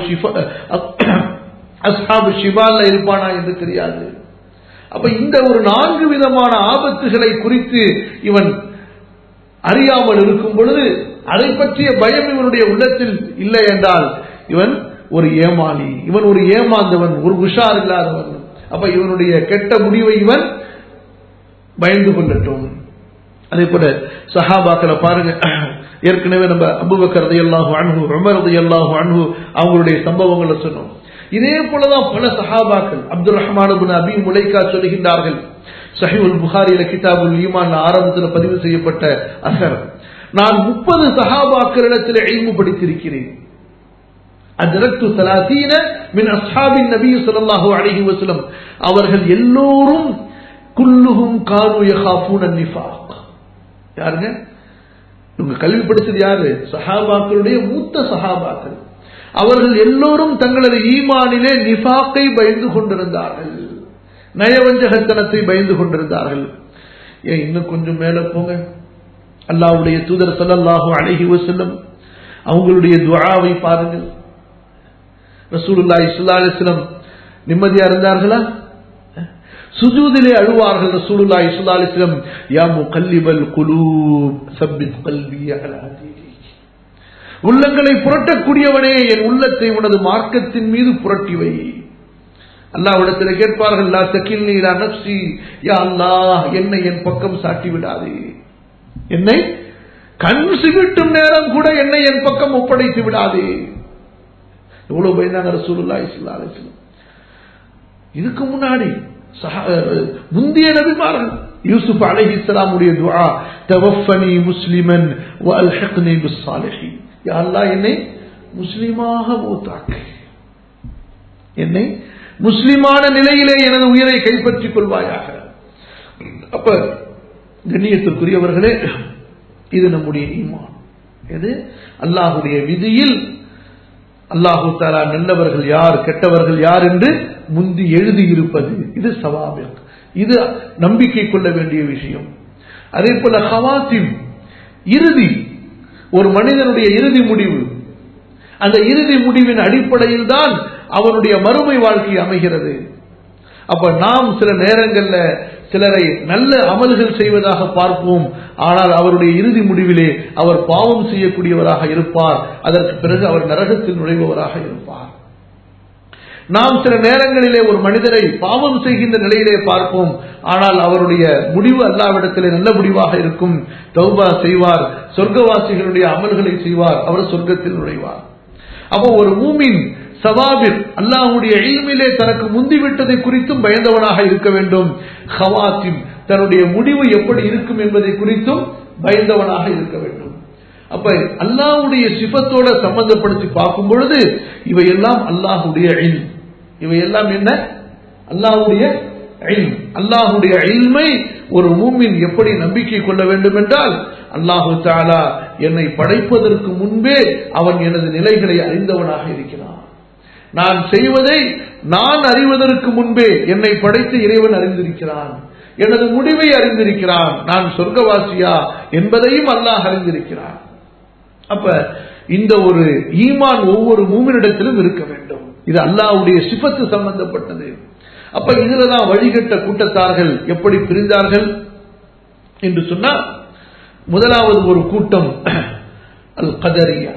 அஸ்ஹாபு ஷிபால்ல இருப்பானா என்று தெரியாது அப்ப இந்த ஒரு நான்கு விதமான ஆபத்துகளை குறித்து இவன் அறியாமல் இருக்கும் பொழுது அதை பற்றிய பயம் இவனுடைய உள்ளத்தில் இல்லை என்றால் இவன் ஒரு ஏமாளி இவன் ஒரு ஏமாந்தவன் ஒரு உஷார் இல்லாதவன் அப்ப இவனுடைய கெட்ட முடிவை இவன் பயந்து கொள்ளட்டும் அதே போல சஹாபாக்களை பாருங்க ஏற்கனவே நம்ம அபுபக்கரது எல்லாஹு அன்பு ரமரது எல்லாஹு அன்பு அவங்களுடைய சம்பவங்களை சொன்னோம் இதே போலதான் பல சஹாபாக்கள் அப்துல் ரஹ்மான் அபி முலைக்கா சொல்லுகின்றார்கள் சஹிவுல் புகாரியில கிதாபுல் ஈமான் ஆரம்பத்தில் பதிவு செய்யப்பட்ட அசர் நான் முப்பது சஹாபாக்களிடத்தில் எய்மு படித்திருக்கிறேன் அதற்கு சலாசீன மின் அஸ்ஹாபின் நபி ஸல்லல்லாஹு அலைஹி வஸல்லம் அவர்கள் எல்லோரும் குல்லுஹும் கானு யகாஃபூன நிஃபாக் யாருங்க இவங்க கல்வி படிச்சது யாரு சஹாபாக்களுடைய மூத்த சஹாபாக்கள் அவர்கள் எல்லோரும் தங்களது ஈமானிலே நிஃபாக்கை பயந்து கொண்டிருந்தார்கள் நயவஞ்சகத்தனத்தை பயந்து கொண்டிருந்தார்கள் ஏன் இன்னும் கொஞ்சம் மேல போங்க அல்லாவுடைய தூதர் சல்லல்லாஹு அழகி வசல்லம் அவங்களுடைய துவாவை பாருங்கள் ரசூலுல்லா இஸ்லா அலிஸ்லம் நிம்மதியா இருந்தார்களா சுஜூதிலே அழுவார்கள் ரசூலுல்லா இஸ்லா அலிஸ்லம் யா முகல்லிபல் குலூப் சப்பித் கல்வி அலா உள்ளங்களை புரட்டக்கூடியவனே என் உள்ளத்தை உனது மார்க்கத்தின் மீது புரட்டி வை அல்லாவிடத்தில் கேட்பார்கள் லா தக்கில்னி லா நப்சி யா அல்லாஹ் என்னை என் பக்கம் சாட்டி விடாதே என்னை கண் சிமிட்டும் நேரம் கூட என்னை என் பக்கம் ஒப்படைத்து விடாதே எவ்வளவு பயந்தாங்க ரசூலுல்லா இஸ்லா அலிஸ்லாம் இதுக்கு முன்னாடி முந்தைய நபிமார்கள் யூசுப் அலஹி இஸ்லாமுடைய துவா தவஃபனி முஸ்லிமன் வல்ஹக்னி பிஸ்ஸாலிஹீன் யா அல்லாஹ் என்னை முஸ்லிமாக மூத்தாக்கு என்னை முஸ்லிமான நிலையிலே எனது உயிரை கைப்பற்றிக் கொள்வாயாக அப்ப கண்ணியத்திற்குரியவர்களே இது நம்முடைய ஈமான் எது அல்லாஹுடைய விதியில் அல்லாஹு தாலா நல்லவர்கள் யார் கெட்டவர்கள் யார் என்று முந்தி எழுதி இருப்பது இது சவாபிக் இது நம்பிக்கை கொள்ள வேண்டிய விஷயம் அதே போல ஹவாத்திம் இறுதி ஒரு மனிதனுடைய இறுதி முடிவு அந்த இறுதி முடிவின் அடிப்படையில் தான் அவனுடைய மறுமை வாழ்க்கை அமைகிறது அப்ப நாம் சில நேரங்கள்ல சிலரை நல்ல அமல்கள் செய்வதாக பார்ப்போம் ஆனால் அவருடைய இறுதி முடிவிலே அவர் பாவம் செய்யக்கூடியவராக இருப்பார் அதற்கு பிறகு அவர் நரகத்தில் நுழைபவராக இருப்பார் நாம் சில நேரங்களிலே ஒரு மனிதரை பாவம் செய்கின்ற நிலையிலே பார்ப்போம் ஆனால் அவருடைய முடிவு அல்லாவிடத்திலே நல்ல முடிவாக இருக்கும் தௌபா செய்வார் சொர்க்கவாசிகளுடைய அமல்களை செய்வார் அவர் சொர்க்கத்தில் நுழைவார் அப்போ ஒரு மூமின் சவாபிர் அல்லாஹுடைய இல்மிலே தனக்கு முந்திவிட்டதை குறித்தும் பயந்தவனாக இருக்க வேண்டும் ஹவாத்திம் தன்னுடைய முடிவு எப்படி இருக்கும் என்பதை குறித்தும் பயந்தவனாக இருக்க வேண்டும் அப்ப அல்லாஹுடைய சிபத்தோட சம்பந்தப்படுத்தி பார்க்கும் பொழுது இவையெல்லாம் அல்லாஹுடைய இல் இவையெல்லாம் என்ன அல்லாஹுடைய அல்லாஹுடைய இல்மை ஒரு மூமின் எப்படி நம்பிக்கை கொள்ள வேண்டும் என்றால் அல்லாஹு தாலா என்னை படைப்பதற்கு முன்பே அவன் எனது நிலைகளை அறிந்தவனாக இருக்கிறான் நான் செய்வதை நான் அறிவதற்கு முன்பே என்னை படைத்த இறைவன் அறிந்திருக்கிறான் எனது முடிவை அறிந்திருக்கிறான் நான் சொர்க்கவாசியா என்பதையும் அல்லாஹ் அறிந்திருக்கிறான் அப்ப இந்த ஒரு ஈமான் ஒவ்வொரு மூமினிடத்திலும் இருக்க வேண்டும் இது அல்லாஹ்வுடைய சிபத்து சம்பந்தப்பட்டது அப்ப இதுலதான் வழிகட்ட கூட்டத்தார்கள் எப்படி பிரிந்தார்கள் என்று சொன்னால் முதலாவது ஒரு கூட்டம் அல் கதரியா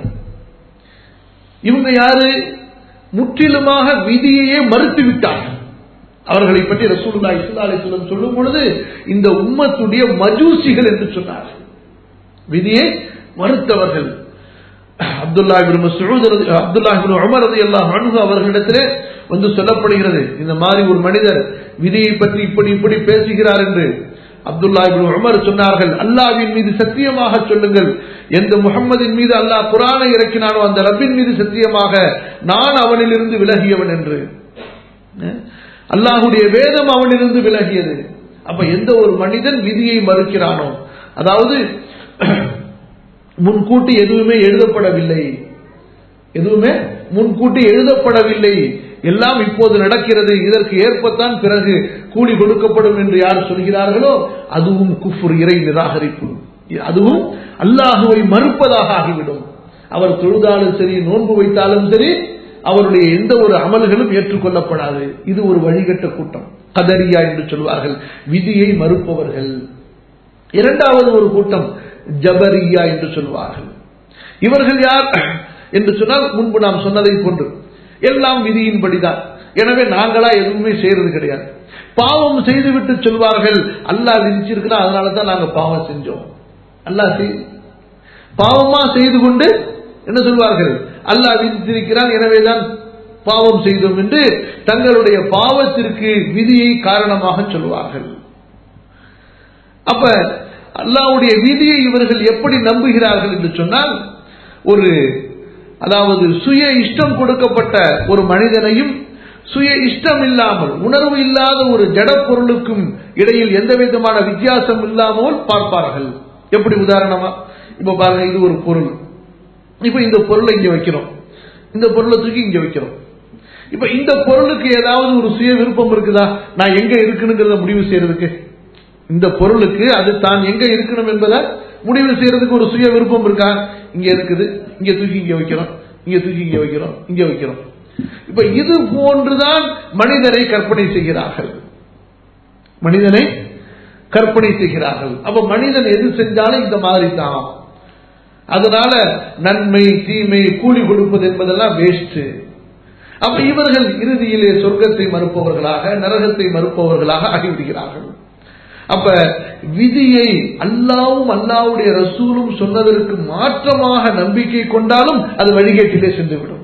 இவங்க யாரு முற்றிலுமாக விதியையே மறுத்து விட்டார்கள் அவர்களை பற்றி ரசூலுல்லா இஸ்லா அலிஸ்லம் சொல்லும் பொழுது இந்த உம்மத்துடைய மஜூசிகள் என்று சொன்னார்கள் விதியை மறுத்தவர்கள் அப்துல்லா அப்துல்லா உமர் ரதி அல்லாஹ் அணுகு அவர்களிடத்திலே வந்து சொல்லப்படுகிறது இந்த மாதிரி ஒரு மனிதர் விதியை பற்றி இப்படி இப்படி பேசுகிறார் என்று அப்துல்லா உமர் சொன்னார்கள் அல்லாவின் மீது சத்தியமாக சொல்லுங்கள் எந்த முகம்மதின் மீது அல்லாஹ் குரானை இறக்கினானோ அந்த ரப்பின் மீது சத்தியமாக நான் அவனிலிருந்து விலகியவன் என்று அல்லாஹுடைய வேதம் அவனிலிருந்து விலகியது அப்ப எந்த ஒரு மனிதன் விதியை மறுக்கிறானோ அதாவது முன்கூட்டி எதுவுமே எழுதப்படவில்லை எதுவுமே முன்கூட்டி எழுதப்படவில்லை எல்லாம் இப்போது நடக்கிறது இதற்கு ஏற்பத்தான் பிறகு கூலி கொடுக்கப்படும் என்று யார் சொல்கிறார்களோ அதுவும் குஃபுர் இறை நிராகரிப்பு அதுவும் அல்லாஹுவை மறுப்பதாக ஆகிவிடும் அவர் தொழுதாலும் சரி நோன்பு வைத்தாலும் சரி அவருடைய எந்த ஒரு அமல்களும் ஏற்றுக்கொள்ளப்படாது இது ஒரு வழிகட்ட கூட்டம் கதரியா என்று சொல்வார்கள் விதியை மறுப்பவர்கள் இரண்டாவது ஒரு கூட்டம் ஜபரியா என்று சொல்வார்கள் இவர்கள் யார் என்று சொன்னால் முன்பு நாம் சொன்னதை போன்று எல்லாம் விதியின்படிதான் எனவே நாங்களா எதுவுமே செய்யறது கிடையாது பாவம் செய்துவிட்டு சொல்வார்கள் அல்லாஹ் விதிச்சிருக்கிறோம் அதனால தான் நாங்க பாவம் செஞ்சோம் அல்லாஹ் செய் பாவமா செய்து கொண்டு என்ன சொல்வார்கள் அல்லாஹ் விதித்திருக்கிறான் எனவேதான் பாவம் செய்தோம் என்று தங்களுடைய பாவத்திற்கு விதியை காரணமாக சொல்வார்கள் அப்ப அல்லாவுடைய விதியை இவர்கள் எப்படி நம்புகிறார்கள் என்று சொன்னால் ஒரு அதாவது சுய இஷ்டம் கொடுக்கப்பட்ட ஒரு மனிதனையும் சுய இஷ்டம் இல்லாமல் உணர்வு இல்லாத ஒரு ஜட பொருளுக்கும் இடையில் எந்த விதமான வித்தியாசம் இல்லாமல் பார்ப்பார்கள் எப்படி உதாரணமா இப்ப பாருங்க இது ஒரு பொருள் இப்ப இந்த பொருளை இங்க வைக்கிறோம் இந்த பொருளை தூக்கி இங்க வைக்கிறோம் இப்ப இந்த பொருளுக்கு ஏதாவது ஒரு சுய விருப்பம் இருக்குதா நான் எங்க இருக்குனுங்கிறத முடிவு செய்யறதுக்கு இந்த பொருளுக்கு அது தான் எங்க இருக்கணும் என்பதை முடிவு செய்யறதுக்கு ஒரு சுய விருப்பம் இருக்கா இங்க இருக்குது இங்க தூக்கி இங்க வைக்கிறோம் இங்க தூக்கி இங்க வைக்கிறோம் இங்க வைக்கிறோம் இப்ப இது போன்றுதான் மனிதனை கற்பனை செய்கிறார்கள் மனிதனை கற்பனை செய்கிறார்கள் அப்ப மனிதன் எது செஞ்சாலும் இந்த மாதிரி தான் அதனால நன்மை தீமை கூலி கொடுப்பது என்பதெல்லாம் வேஸ்ட் அப்ப இவர்கள் இறுதியிலே சொர்க்கத்தை மறுப்பவர்களாக நரகத்தை மறுப்பவர்களாக ஆகிவிடுகிறார்கள் அப்ப விதியை அல்லாவும் அல்லாவுடைய ரசூலும் சொன்னதற்கு மாற்றமாக நம்பிக்கை கொண்டாலும் அது வழிகேட்டிலே சென்றுவிடும்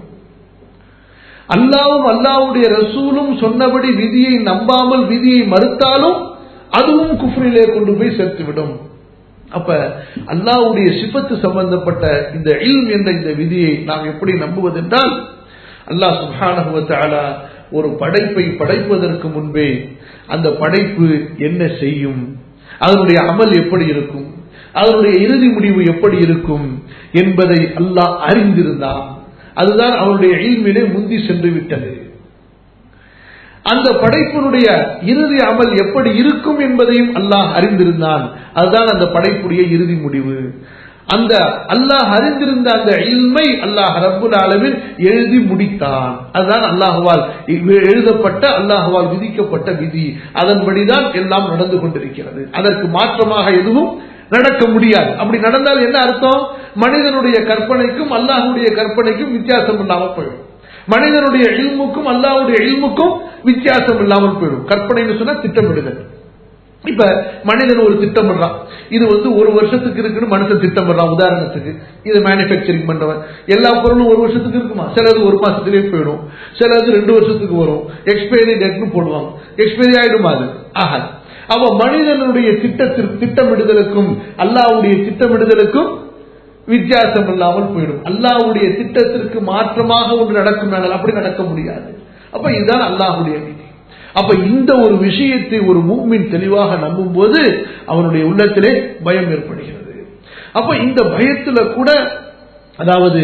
அல்லாவும் அல்லாவுடைய ரசூலும் சொன்னபடி விதியை நம்பாமல் விதியை மறுத்தாலும் அதுவும் குஃப்ரிலே கொண்டு போய் சேர்த்துவிடும் அப்ப அல்லாவுடைய சிபத்து சம்பந்தப்பட்ட இந்த இல்ம் என்ற இந்த விதியை நாம் எப்படி நம்புவதென்றால் அல்லாஹ் சுபானகுவத்தாலா ஒரு படைப்பை படைப்பதற்கு முன்பே அந்த படைப்பு என்ன செய்யும் அதனுடைய அமல் எப்படி இருக்கும் அதனுடைய இறுதி முடிவு எப்படி இருக்கும் என்பதை அல்லாஹ் அறிந்திருந்தான் அதுதான் அவனுடைய இல்மிலே முந்தி சென்று விட்டது அந்த படைப்பினுடைய இறுதி அமல் எப்படி இருக்கும் என்பதையும் அல்லாஹ் அறிந்திருந்தான் அதுதான் அந்த படைப்புடைய இறுதி முடிவு அந்த அல்லாஹ் அறிந்திருந்த அந்த இல்மை அல்லாஹ் ரப்புல் ஆலமின் எழுதி முடித்தான் அதுதான் அல்லாஹுவால் எழுதப்பட்ட அல்லாஹுவால் விதிக்கப்பட்ட விதி அதன்படிதான் எல்லாம் நடந்து கொண்டிருக்கிறது அதற்கு மாற்றமாக எதுவும் நடக்க முடியாது அப்படி நடந்தால் என்ன அர்த்தம் மனிதனுடைய கற்பனைக்கும் அல்லாஹுடைய கற்பனைக்கும் வித்தியாசம் இல்லாமல் போயிடும் மனிதனுடைய இல்முக்கும் அல்லாவுடைய இல்முக்கும் வித்தியாசம் இல்லாமல் போயிடும் கற்பனைன்னு சொன்னா திட்டமிடுதல் இப்ப மனிதன் ஒரு திட்டமிடுறான் இது வந்து ஒரு வருஷத்துக்கு இருக்குன்னு மனுஷன் திட்டமிடுறான் உதாரணத்துக்கு இது மேனுபேக்சரிங் பண்றவன் எல்லா பொருளும் ஒரு வருஷத்துக்கு இருக்குமா சிலது ஒரு மாசத்திலேயே போயிடும் சிலது ரெண்டு வருஷத்துக்கு வரும் எக்ஸ்பைரி டேட்னு போடுவாங்க எக்ஸ்பைரி ஆயிடுமா அது ஆகாது அவ மனிதனுடைய திட்டத்திற்கு திட்டமிடுதலுக்கும் அல்லாவுடைய திட்டமிடுதலுக்கும் வித்தியாசம் இல்லாமல் போயிடும் அல்லாவுடைய திட்டத்திற்கு மாற்றமாக ஒன்று நடக்கும் அப்படி நடக்க முடியாது அப்ப இதுதான் அல்லாஹுடைய விதி அப்ப இந்த ஒரு விஷயத்தை ஒரு மூமின் தெளிவாக நம்பும் போது அவனுடைய உள்ளத்திலே பயம் ஏற்படுகிறது அப்ப இந்த பயத்துல கூட அதாவது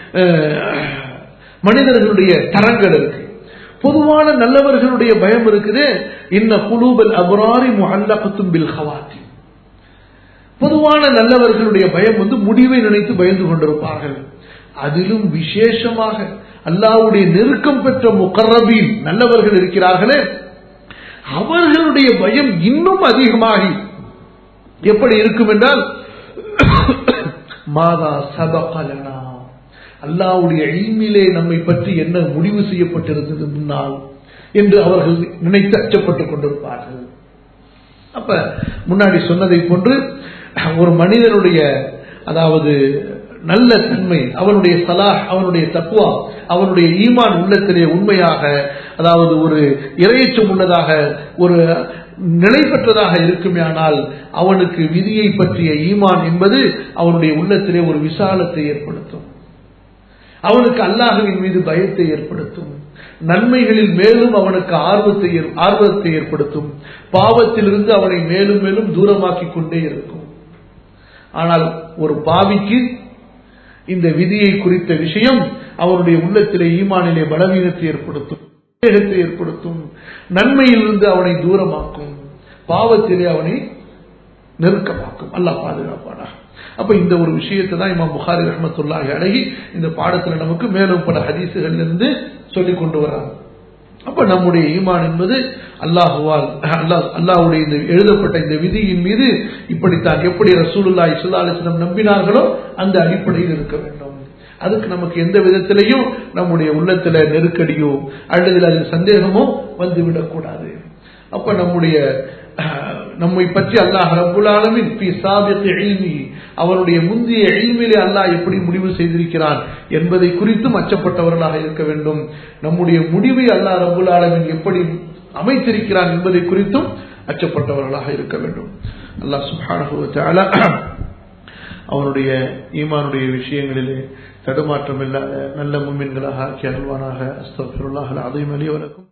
மனிதர்களுடைய தரங்கள் இருக்கு பொதுவான நல்லவர்களுடைய பயம் இருக்குது இன்ன குலூபல் அபராரி முஹல்லகத்தும் பில் ஹவாத்தி பொதுவான நல்லவர்களுடைய பயம் வந்து முடிவை நினைத்து பயந்து கொண்டிருப்பார்கள் அதிலும் விசேஷமாக அல்லாவுடைய நெருக்கம் பெற்ற முகர்ரபீன் நல்லவர்கள் இருக்கிறார்களே அவர்களுடைய பயம் இன்னும் அதிகமாகி எப்படி இருக்கும் என்றால் மாதா சபகலனா அல்லாவுடைய இல்மிலே நம்மை பற்றி என்ன முடிவு செய்யப்பட்டிருந்தது முன்னால் என்று அவர்கள் நினைத்து அச்சப்பட்டுக் கொண்டிருப்பார்கள் அப்ப முன்னாடி சொன்னதை போன்று ஒரு மனிதனுடைய அதாவது நல்ல தன்மை அவனுடைய சலாஹ் அவனுடைய தக்குவா அவனுடைய ஈமான் உள்ளத்திலே உண்மையாக அதாவது ஒரு இறையச்சம் உள்ளதாக ஒரு நிலை பெற்றதாக இருக்குமேயானால் அவனுக்கு விதியை பற்றிய ஈமான் என்பது அவனுடைய உள்ளத்திலே ஒரு விசாலத்தை ஏற்படுத்தும் அவனுக்கு அல்லாஹுவின் மீது பயத்தை ஏற்படுத்தும் நன்மைகளில் மேலும் அவனுக்கு ஆர்வத்தை ஆர்வத்தை ஏற்படுத்தும் பாவத்திலிருந்து அவனை மேலும் மேலும் தூரமாக்கி கொண்டே இருக்கும் ஆனால் ஒரு பாவிக்கு இந்த விதியை குறித்த விஷயம் அவருடைய உள்ளத்திலே ஈமானிலே பலவீனத்தை ஏற்படுத்தும் வேகத்தை ஏற்படுத்தும் நன்மையிலிருந்து அவனை தூரமாக்கும் பாவத்திலே அவனை நெருக்கமாக்கும் அல்ல பாதுகாப்பானா அப்ப இந்த ஒரு விஷயத்தை தான் இமாம் புகாரி ரஹமத்துல்லாஹி அழகி இந்த பாடத்துல நமக்கு மேலும் பல ஹதீசுகள் இருந்து சொல்லிக் கொண்டு வராங்க அப்ப நம்முடைய ஈமான் என்பது அல்லாஹுவால் அல்லாஹ் அல்லாஹுடைய இந்த எழுதப்பட்ட இந்த விதியின் மீது இப்படித்தான் எப்படி ரசூலுல்லா இஸ்லா அலிஸ்லம் நம்பினார்களோ அந்த அடிப்படையில் இருக்க வேண்டும் அதுக்கு நமக்கு எந்த விதத்திலையும் நம்முடைய உள்ளத்துல நெருக்கடியோ அல்லது அதில் சந்தேகமோ வந்துவிடக்கூடாது அப்ப நம்முடைய நம்மை பற்றி அல்லாஹ் ரபுல் ஆலமின் அவனுடைய முந்தைய எழில்மையிலே அல்லாஹ் எப்படி முடிவு செய்திருக்கிறான் என்பதை குறித்தும் அச்சப்பட்டவர்களாக இருக்க வேண்டும் நம்முடைய முடிவை அல்லாஹ் ரபுல் ஆலமின் எப்படி அமைத்திருக்கிறான் என்பதை குறித்தும் அச்சப்பட்டவர்களாக இருக்க வேண்டும் அல்லாஹ் சுஹான அவனுடைய ஈமானுடைய விஷயங்களிலே தடுமாற்றம் இல்லாத நல்ல மும்மின்களாக ஆக்கி அருள்வானாக அஸ்தபிருல்லாஹ் அதையும் அலிவலக்கும்